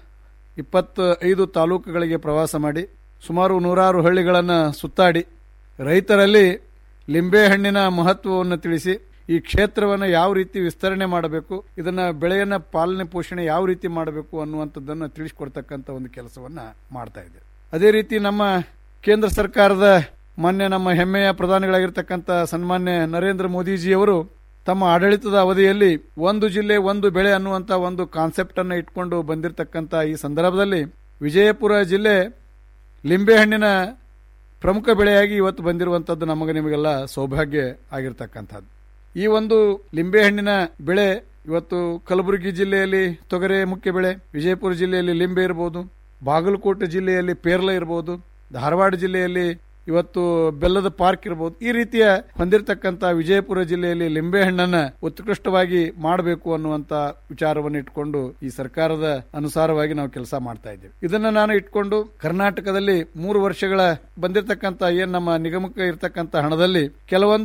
ಇಪ್ಪತ್ತೈದು ತಾಲೂಕುಗಳಿಗೆ ಪ್ರವಾಸ ಮಾಡಿ ಸುಮಾರು ನೂರಾರು ಹಳ್ಳಿಗಳನ್ನು ಸುತ್ತಾಡಿ ರೈತರಲ್ಲಿ ಲಿಂಬೆಹಣ್ಣಿನ ಮಹತ್ವವನ್ನು ತಿಳಿಸಿ ಈ ಕ್ಷೇತ್ರವನ್ನು ಯಾವ ರೀತಿ ವಿಸ್ತರಣೆ ಮಾಡಬೇಕು ಇದನ್ನ ಬೆಳೆಯನ್ನ ಪಾಲನೆ ಪೋಷಣೆ ಯಾವ ರೀತಿ ಮಾಡಬೇಕು ಅನ್ನುವಂಥದ್ದನ್ನು ತಿಳಿಸಿಕೊಡ್ತಕ್ಕಂಥ ಒಂದು ಕೆಲಸವನ್ನ ಮಾಡ್ತಾ ಇದೆ ಅದೇ ರೀತಿ ನಮ್ಮ ಕೇಂದ್ರ ಸರ್ಕಾರದ ಮಾನ್ಯ ನಮ್ಮ ಹೆಮ್ಮೆಯ ಪ್ರಧಾನಿಗಳಾಗಿರ್ತಕ್ಕಂಥ ಸನ್ಮಾನ್ಯ ನರೇಂದ್ರ ಮೋದಿಜಿಯವರು ತಮ್ಮ ಆಡಳಿತದ ಅವಧಿಯಲ್ಲಿ ಒಂದು ಜಿಲ್ಲೆ ಒಂದು ಬೆಳೆ ಅನ್ನುವಂಥ ಒಂದು ಕಾನ್ಸೆಪ್ಟ್ ಅನ್ನು ಇಟ್ಕೊಂಡು ಬಂದಿರತಕ್ಕಂಥ ಈ ಸಂದರ್ಭದಲ್ಲಿ ವಿಜಯಪುರ ಜಿಲ್ಲೆ ಲಿಂಬೆಹಣ್ಣಿನ ಪ್ರಮುಖ ಬೆಳೆಯಾಗಿ ಇವತ್ತು ಬಂದಿರುವಂತದ್ದು ನಮಗೆ ನಿಮಗೆಲ್ಲ ಸೌಭಾಗ್ಯ ಆಗಿರ್ತಕ್ಕಂಥದ್ದು ಈ ಒಂದು ಲಿಂಬೆಹಣ್ಣಿನ ಬೆಳೆ ಇವತ್ತು ಕಲಬುರಗಿ ಜಿಲ್ಲೆಯಲ್ಲಿ ತೊಗರೆ ಮುಖ್ಯ ಬೆಳೆ ವಿಜಯಪುರ ಜಿಲ್ಲೆಯಲ್ಲಿ ಲಿಂಬೆ ಇರಬಹುದು ಬಾಗಲಕೋಟೆ ಜಿಲ್ಲೆಯಲ್ಲಿ ಪೇರ್ಲ ಇರಬಹುದು ಧಾರವಾಡ ಜಿಲ್ಲೆಯಲ್ಲಿ ಇವತ್ತು ಬೆಲ್ಲದ ಪಾರ್ಕ್ ಇರಬಹುದು ಈ ರೀತಿಯ ಹೊಂದಿರತಕ್ಕಂತ ವಿಜಯಪುರ ಜಿಲ್ಲೆಯಲ್ಲಿ ಲಿಂಬೆಹಣ್ಣನ್ನ ಉತ್ಕೃಷ್ಟವಾಗಿ ಮಾಡಬೇಕು ಅನ್ನುವಂತ ವಿಚಾರವನ್ನು ಇಟ್ಕೊಂಡು ಈ ಸರ್ಕಾರದ ಅನುಸಾರವಾಗಿ ನಾವು ಕೆಲಸ ಮಾಡ್ತಾ ಇದ್ದೇವೆ ಇದನ್ನ ನಾನು ಇಟ್ಕೊಂಡು ಕರ್ನಾಟಕದಲ್ಲಿ ಮೂರು ವರ್ಷಗಳ ಬಂದಿರತಕ್ಕಂತ ಏನ್ ನಮ್ಮ ನಿಗಮಕ್ಕೆ ಇರತಕ್ಕಂತ ಹಣದಲ್ಲಿ ಕೆಲವೊಂದು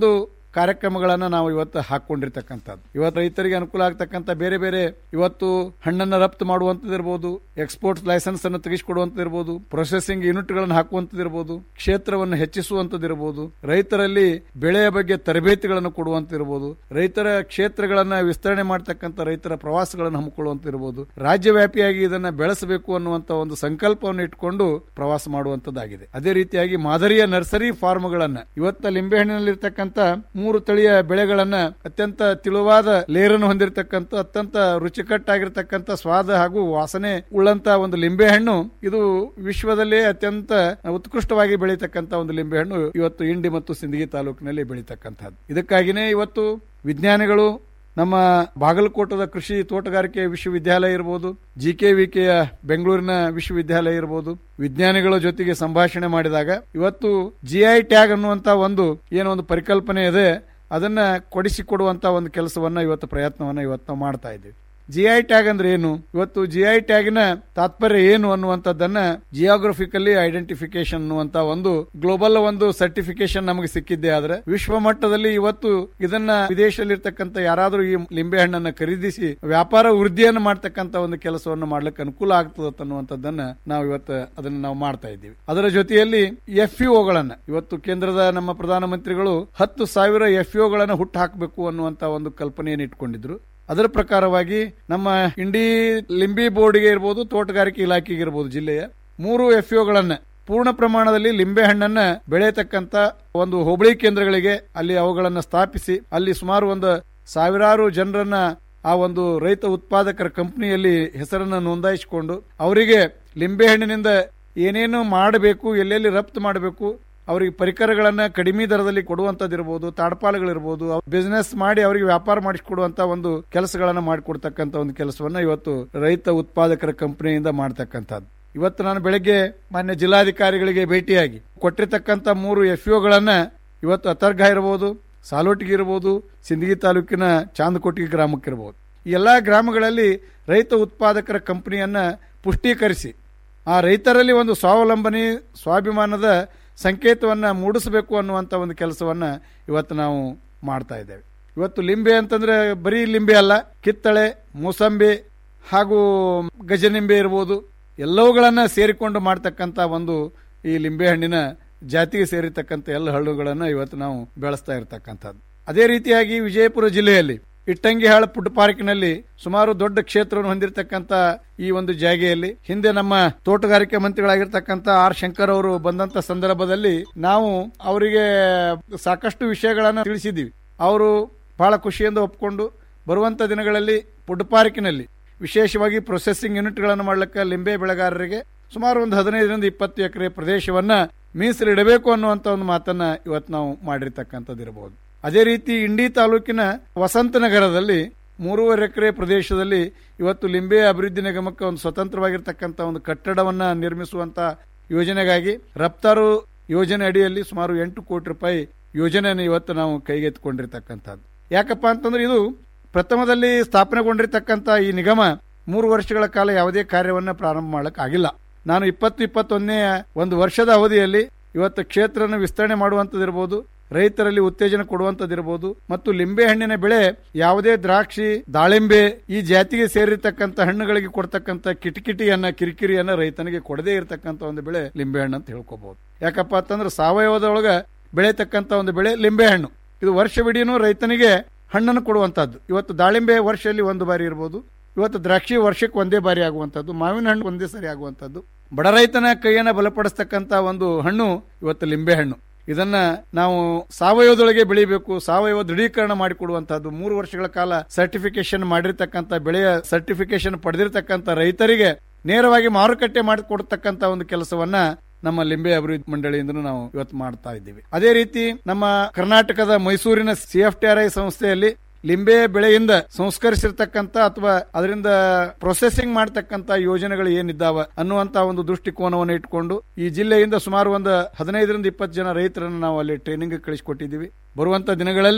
ಕಾರ್ಯಕ್ರಮಗಳನ್ನ ನಾವು ಇವತ್ತು ಹಾಕೊಂಡಿರ್ತಕ್ಕಂಥದ್ದು ಇವತ್ತು ರೈತರಿಗೆ ಅನುಕೂಲ ಆಗ್ತಕ್ಕಂಥ ಬೇರೆ ಬೇರೆ ಇವತ್ತು ಹಣ್ಣನ್ನ ರಫ್ತು ಮಾಡುವಂತದಿರ್ಬೋದು ಎಕ್ಸ್ಪೋರ್ಟ್ ಲೈಸೆನ್ಸ್ ಅನ್ನು ತೆಗೆಸಿಕೊಡುವಂತಿರ್ಬೋದು ಪ್ರೊಸೆಸಿಂಗ್ ಯೂನಿಟ್ ಗಳನ್ನು ಹಾಕುವಂತದಿರ್ಬೋದು ಕ್ಷೇತ್ರವನ್ನು ಹೆಚ್ಚಿಸುವಂತದಿರ್ಬೋದು ರೈತರಲ್ಲಿ ಬೆಳೆಯ ಬಗ್ಗೆ ತರಬೇತಿಗಳನ್ನು ಕೊಡುವಂತಿರ್ಬೋದು ರೈತರ ಕ್ಷೇತ್ರಗಳನ್ನ ವಿಸ್ತರಣೆ ಮಾಡತಕ್ಕಂಥ ರೈತರ ಪ್ರವಾಸಗಳನ್ನು ಹಮ್ಮಿಕೊಳ್ಳುವಂತಿರ್ಬೋದು ರಾಜ್ಯವ್ಯಾಪಿಯಾಗಿ ಇದನ್ನ ಬೆಳೆಸಬೇಕು ಅನ್ನುವಂತ ಒಂದು ಸಂಕಲ್ಪವನ್ನು ಇಟ್ಕೊಂಡು ಪ್ರವಾಸ ಮಾಡುವಂತದ್ದಾಗಿದೆ ಅದೇ ರೀತಿಯಾಗಿ ಮಾದರಿಯ ನರ್ಸರಿ ಫಾರ್ಮ್ಗಳನ್ನ ಇವತ್ತ ಲಿಂಬೆಹಣ್ಣಿನಲ್ಲಿರ್ತಕ್ಕಂಥ ಮೂರು ತಳಿಯ ಬೆಳೆಗಳನ್ನ ಅತ್ಯಂತ ತಿಳುವಾದ ಲೇರನ್ನು ಹೊಂದಿರತಕ್ಕಂಥ ಅತ್ಯಂತ ರುಚಿಕಟ್ಟಾಗಿರ್ತಕ್ಕಂಥ ಸ್ವಾದ ಹಾಗೂ ವಾಸನೆ ಉಳ್ಳಂತ ಒಂದು ಲಿಂಬೆಹಣ್ಣು ಇದು ವಿಶ್ವದಲ್ಲೇ ಅತ್ಯಂತ ಉತ್ಕೃಷ್ಟವಾಗಿ ಬೆಳೀತಕ್ಕಂಥ ಒಂದು ಲಿಂಬೆಹಣ್ಣು ಇವತ್ತು ಇಂಡಿ ಮತ್ತು ಸಿಂದಗಿ ತಾಲೂಕಿನಲ್ಲಿ ಬೆಳೀತಕ್ಕಂಥದ್ದು ಇದಕ್ಕಾಗಿನೇ ಇವತ್ತು ವಿಜ್ಞಾನಿಗಳು ನಮ್ಮ ಬಾಗಲಕೋಟದ ಕೃಷಿ ತೋಟಗಾರಿಕೆ ವಿಶ್ವವಿದ್ಯಾಲಯ ಇರಬಹುದು ಜಿ ಕೆ ವಿಕೆಯ ಬೆಂಗಳೂರಿನ ವಿಶ್ವವಿದ್ಯಾಲಯ ಇರಬಹುದು ವಿಜ್ಞಾನಿಗಳ ಜೊತೆಗೆ ಸಂಭಾಷಣೆ ಮಾಡಿದಾಗ ಇವತ್ತು ಜಿಐ ಟ್ಯಾಗ್ ಅನ್ನುವಂತ ಒಂದು ಏನೋ ಒಂದು ಪರಿಕಲ್ಪನೆ ಇದೆ ಅದನ್ನ ಕೊಡಿಸಿಕೊಡುವಂತ ಒಂದು ಕೆಲಸವನ್ನ ಇವತ್ತು ಪ್ರಯತ್ನವನ್ನ ಇವತ್ತು ನಾವು ಮಾಡ್ತಾ ಇದ್ದೀವಿ ಜಿಐ ಟ್ಯಾಗ್ ಅಂದ್ರೆ ಏನು ಇವತ್ತು ಜಿಐ ಟ್ಯಾಗಿನ ತಾತ್ಪರ್ಯ ಏನು ಅನ್ನುವಂಥದ್ದನ್ನ ಜಿಯೋಗ್ರಫಿಕಲಿ ಐಡೆಂಟಿಫಿಕೇಶನ್ ಅನ್ನುವಂತ ಒಂದು ಗ್ಲೋಬಲ್ ಒಂದು ಸರ್ಟಿಫಿಕೇಶನ್ ನಮಗೆ ಸಿಕ್ಕಿದ್ದೆ ಆದ್ರೆ ವಿಶ್ವ ಮಟ್ಟದಲ್ಲಿ ಇವತ್ತು ಇದನ್ನ ವಿದೇಶದಲ್ಲಿರ್ತಕ್ಕಂಥ ಯಾರಾದರೂ ಈ ಲಿಂಬೆ ಹಣ್ಣನ್ನ ಖರೀದಿಸಿ ವ್ಯಾಪಾರ ವೃದ್ಧಿಯನ್ನು ಮಾಡ್ತಕ್ಕಂಥ ಒಂದು ಕೆಲಸವನ್ನು ಮಾಡ್ಲಿಕ್ಕೆ ಅನುಕೂಲ ಆಗ್ತದೆ ಅನ್ನುವಂಥದ್ದನ್ನ ನಾವು ಇವತ್ತು ಅದನ್ನ ನಾವು ಮಾಡ್ತಾ ಇದ್ದೀವಿ ಅದರ ಜೊತೆಯಲ್ಲಿ ಎಫ್ ಗಳನ್ನ ಇವತ್ತು ಕೇಂದ್ರದ ನಮ್ಮ ಪ್ರಧಾನಮಂತ್ರಿಗಳು ಹತ್ತು ಸಾವಿರ ಎಫ್ ಗಳನ್ನ ಹುಟ್ಟು ಹಾಕಬೇಕು ಅನ್ನುವಂತ ಒಂದು ಕಲ್ಪನೆಯನ್ನು ಇಟ್ಕೊಂಡಿದ್ರು ಅದರ ಪ್ರಕಾರವಾಗಿ ನಮ್ಮ ಇಂಡಿ ಲಿಂಬಿ ಬೋರ್ಡ್ಗೆ ಇರ್ಬೋದು ತೋಟಗಾರಿಕೆ ಇಲಾಖೆಗೆ ಇರ್ಬೋದು ಜಿಲ್ಲೆಯ ಮೂರು ಎಫ್ ಗಳನ್ನ ಪೂರ್ಣ ಪ್ರಮಾಣದಲ್ಲಿ ಲಿಂಬೆ ಹಣ್ಣನ್ನ ಬೆಳೆಯತಕ್ಕಂತ ಒಂದು ಹೋಬಳಿ ಕೇಂದ್ರಗಳಿಗೆ ಅಲ್ಲಿ ಅವುಗಳನ್ನ ಸ್ಥಾಪಿಸಿ ಅಲ್ಲಿ ಸುಮಾರು ಒಂದು ಸಾವಿರಾರು ಜನರನ್ನ ಆ ಒಂದು ರೈತ ಉತ್ಪಾದಕರ ಕಂಪನಿಯಲ್ಲಿ ಹೆಸರನ್ನ ನೋಂದಾಯಿಸಿಕೊಂಡು ಅವರಿಗೆ ಲಿಂಬೆ ಹಣ್ಣಿನಿಂದ ಏನೇನು ಮಾಡಬೇಕು ಎಲ್ಲೆಲ್ಲಿ ರಫ್ತು ಮಾಡಬೇಕು ಅವರಿಗೆ ಪರಿಕರಗಳನ್ನ ಕಡಿಮೆ ದರದಲ್ಲಿ ಕೊಡುವಂತದಿರಬಹುದು ತಾಡ್ಪಾಲುಗಳಿರ್ಬೋದು ಬಿಸಿನೆಸ್ ಮಾಡಿ ಅವರಿಗೆ ವ್ಯಾಪಾರ ಮಾಡಿಸಿಕೊಡುವಂತ ಒಂದು ಕೆಲಸಗಳನ್ನ ಮಾಡಿಕೊಡ್ತಕ್ಕಂತ ಒಂದು ಕೆಲಸವನ್ನ ಇವತ್ತು ರೈತ ಉತ್ಪಾದಕರ ಕಂಪನಿಯಿಂದ ಮಾಡ್ತಕ್ಕಂಥದ್ದು ಇವತ್ತು ನಾನು ಬೆಳಗ್ಗೆ ಮಾನ್ಯ ಜಿಲ್ಲಾಧಿಕಾರಿಗಳಿಗೆ ಭೇಟಿಯಾಗಿ ಕೊಟ್ಟಿರ್ತಕ್ಕಂಥ ಮೂರು ಎಫ್ ಗಳನ್ನ ಇವತ್ತು ಅತರ್ಘ ಇರಬಹುದು ಸಾಲೋಟಿಗೆ ಇರಬಹುದು ಸಿಂದಗಿ ತಾಲೂಕಿನ ಚಾಂದಕೋಟಿಗೆ ಗ್ರಾಮಕ್ಕಿರಬಹುದು ಈ ಎಲ್ಲಾ ಗ್ರಾಮಗಳಲ್ಲಿ ರೈತ ಉತ್ಪಾದಕರ ಕಂಪನಿಯನ್ನ ಪುಷ್ಟೀಕರಿಸಿ ಆ ರೈತರಲ್ಲಿ ಒಂದು ಸ್ವಾವಲಂಬನೆ ಸ್ವಾಭಿಮಾನದ ಸಂಕೇತವನ್ನ ಮೂಡಿಸಬೇಕು ಅನ್ನುವಂತ ಒಂದು ಕೆಲಸವನ್ನ ಇವತ್ತು ನಾವು ಮಾಡ್ತಾ ಇದ್ದೇವೆ ಇವತ್ತು ಲಿಂಬೆ ಅಂತಂದ್ರೆ ಬರೀ ಲಿಂಬೆ ಅಲ್ಲ ಕಿತ್ತಳೆ ಮೂಸಂಬಿ ಹಾಗೂ ಗಜನಿಂಬೆ ಇರ್ಬೋದು ಎಲ್ಲವುಗಳನ್ನ ಸೇರಿಕೊಂಡು ಮಾಡ್ತಕ್ಕಂತ ಒಂದು ಈ ಲಿಂಬೆ ಹಣ್ಣಿನ ಜಾತಿಗೆ ಸೇರಿರ್ತಕ್ಕಂಥ ಎಲ್ಲ ಹಣ್ಣುಗಳನ್ನ ಇವತ್ತು ನಾವು ಬೆಳೆಸ್ತಾ ಇರತಕ್ಕಂಥದ್ದು ಅದೇ ರೀತಿಯಾಗಿ ವಿಜಯಪುರ ಜಿಲ್ಲೆಯಲ್ಲಿ ಇಟ್ಟಂಗಿಹಾಳ ಫುಡ್ ಪಾರ್ಕ್ನಲ್ಲಿ ಸುಮಾರು ದೊಡ್ಡ ಕ್ಷೇತ್ರವನ್ನು ಹೊಂದಿರತಕ್ಕಂತ ಈ ಒಂದು ಜಾಗೆಯಲ್ಲಿ ಹಿಂದೆ ನಮ್ಮ ತೋಟಗಾರಿಕೆ ಮಂತ್ರಿಗಳಾಗಿರ್ತಕ್ಕಂಥ ಆರ್ ಶಂಕರ್ ಅವರು ಬಂದಂತ ಸಂದರ್ಭದಲ್ಲಿ ನಾವು ಅವರಿಗೆ ಸಾಕಷ್ಟು ವಿಷಯಗಳನ್ನು ತಿಳಿಸಿದ್ದೀವಿ ಅವರು ಬಹಳ ಖುಷಿಯಿಂದ ಒಪ್ಕೊಂಡು ಬರುವಂತ ದಿನಗಳಲ್ಲಿ ಫುಡ್ ಪಾರ್ಕಿನಲ್ಲಿ ವಿಶೇಷವಾಗಿ ಪ್ರೊಸೆಸಿಂಗ್ ಯೂನಿಟ್ಗಳನ್ನು ಮಾಡ್ಲಿಕ್ಕೆ ಲಿಂಬೆ ಬೆಳೆಗಾರರಿಗೆ ಸುಮಾರು ಒಂದು ಹದಿನೈದರಿಂದ ಇಪ್ಪತ್ತು ಎಕರೆ ಪ್ರದೇಶವನ್ನ ಮೀಸಲಿಡಬೇಕು ಅನ್ನುವಂತ ಒಂದು ಮಾತನ್ನ ಇವತ್ತು ನಾವು ಮಾಡಿರ್ತಕ್ಕಂಥದ್ದು ಇರಬಹುದು ಅದೇ ರೀತಿ ಇಂಡಿ ತಾಲೂಕಿನ ವಸಂತನಗರದಲ್ಲಿ ಮೂರುವರೆ ಎಕರೆ ಪ್ರದೇಶದಲ್ಲಿ ಇವತ್ತು ಲಿಂಬೆ ಅಭಿವೃದ್ಧಿ ನಿಗಮಕ್ಕೆ ಒಂದು ಸ್ವತಂತ್ರವಾಗಿರ್ತಕ್ಕಂಥ ಒಂದು ಕಟ್ಟಡವನ್ನ ನಿರ್ಮಿಸುವಂತ ಯೋಜನೆಗಾಗಿ ರಫ್ತಾರು ಯೋಜನೆ ಅಡಿಯಲ್ಲಿ ಸುಮಾರು ಎಂಟು ಕೋಟಿ ರೂಪಾಯಿ ಯೋಜನೆಯನ್ನು ಇವತ್ತು ನಾವು ಕೈಗೆತ್ತಿಕೊಂಡಿರ್ತಕ್ಕಂಥದ್ದು ಯಾಕಪ್ಪ ಅಂತಂದ್ರೆ ಇದು ಪ್ರಥಮದಲ್ಲಿ ಸ್ಥಾಪನೆಗೊಂಡಿರ್ತಕ್ಕಂಥ ಈ ನಿಗಮ ಮೂರು ವರ್ಷಗಳ ಕಾಲ ಯಾವುದೇ ಕಾರ್ಯವನ್ನ ಪ್ರಾರಂಭ ಮಾಡಕ್ ಆಗಿಲ್ಲ ನಾನು ಇಪ್ಪತ್ತು ಇಪ್ಪತ್ತೊಂದನೇ ಒಂದು ವರ್ಷದ ಅವಧಿಯಲ್ಲಿ ಇವತ್ತು ಕ್ಷೇತ್ರನ ವಿಸ್ತರಣೆ ಮಾಡುವಂತದಿರಬಹುದು ರೈತರಲ್ಲಿ ಉತ್ತೇಜನ ಕೊಡುವಂತದಿರಬಹುದು ಮತ್ತು ಲಿಂಬೆ ಹಣ್ಣಿನ ಬೆಳೆ ಯಾವುದೇ ದ್ರಾಕ್ಷಿ ದಾಳಿಂಬೆ ಈ ಜಾತಿಗೆ ಸೇರಿರ್ತಕ್ಕಂಥ ಹಣ್ಣುಗಳಿಗೆ ಕೊಡ್ತಕ್ಕಂಥ ಕಿಟಕಿಟಿಯನ್ನ ಕಿರಿಕಿರಿಯನ್ನ ರೈತನಿಗೆ ಕೊಡದೇ ಇರತಕ್ಕಂಥ ಒಂದು ಬೆಳೆ ಲಿಂಬೆ ಹಣ್ಣು ಅಂತ ಹೇಳ್ಕೋಬಹುದು ಯಾಕಪ್ಪ ಅಂತಂದ್ರೆ ಸಾವಯವದೊಳಗ ಬೆಳೆತಕ್ಕಂಥ ಒಂದು ಬೆಳೆ ಲಿಂಬೆ ಹಣ್ಣು ಇದು ವರ್ಷವಿಡೀನು ರೈತನಿಗೆ ಹಣ್ಣನ್ನು ಕೊಡುವಂತದ್ದು ಇವತ್ತು ದಾಳಿಂಬೆ ವರ್ಷದಲ್ಲಿ ಒಂದು ಬಾರಿ ಇರಬಹುದು ಇವತ್ತು ದ್ರಾಕ್ಷಿ ವರ್ಷಕ್ಕೆ ಒಂದೇ ಬಾರಿ ಆಗುವಂತದ್ದು ಮಾವಿನ ಹಣ್ಣು ಒಂದೇ ಸರಿ ಆಗುವಂತದ್ದು ಬಡ ರೈತನ ಕೈಯನ್ನ ಬಲಪಡಿಸ್ತಕ್ಕಂತ ಒಂದು ಹಣ್ಣು ಇವತ್ತು ಲಿಂಬೆ ಹಣ್ಣು ಇದನ್ನ ನಾವು ಸಾವಯವದೊಳಗೆ ಬೆಳಿಬೇಕು ಸಾವಯವ ದೃಢೀಕರಣ ಮಾಡಿಕೊಡುವಂತಹದ್ದು ಮೂರು ವರ್ಷಗಳ ಕಾಲ ಸರ್ಟಿಫಿಕೇಶನ್ ಮಾಡಿರ್ತಕ್ಕಂಥ ಬೆಳೆಯ ಸರ್ಟಿಫಿಕೇಶನ್ ಪಡೆದಿರ್ತಕ್ಕಂಥ ರೈತರಿಗೆ ನೇರವಾಗಿ ಮಾರುಕಟ್ಟೆ ಮಾಡಿಕೊಡ್ತಕ್ಕಂಥ ಒಂದು ಕೆಲಸವನ್ನ ನಮ್ಮ ಲಿಂಬೆ ಅಭಿವೃದ್ಧಿ ಮಂಡಳಿಯಿಂದ ನಾವು ಇವತ್ತು ಮಾಡ್ತಾ ಇದ್ದೀವಿ ಅದೇ ರೀತಿ ನಮ್ಮ ಕರ್ನಾಟಕದ ಮೈಸೂರಿನ ಸಿಎಫ್ಟಿಆರ್ಐ ಸಂಸ್ಥೆಯಲ್ಲಿ ಲಿಂಬೆ ಬೆಳೆಯಿಂದ ಸಂಸ್ಕರಿಸಿರ್ತಕ್ಕಂಥ ಅಥವಾ ಅದರಿಂದ ಪ್ರೊಸೆಸಿಂಗ್ ಮಾಡತಕ್ಕಂತ ಯೋಜನೆಗಳು ಏನಿದ್ದಾವ ಅನ್ನುವಂತ ಒಂದು ದೃಷ್ಟಿಕೋನವನ್ನು ಇಟ್ಕೊಂಡು ಈ ಜಿಲ್ಲೆಯಿಂದ ಸುಮಾರು ಒಂದು ಹದಿನೈದರಿಂದ ಇಪ್ಪತ್ತು ಜನ ರೈತರನ್ನು ನಾವು ಅಲ್ಲಿ ಟ್ರೈನಿಂಗ್ ಕಳಿಸಿಕೊಟ್ಟಿದ್ದೀವಿ ಬರುವಂತ ದಿನಗಳಲ್ಲಿ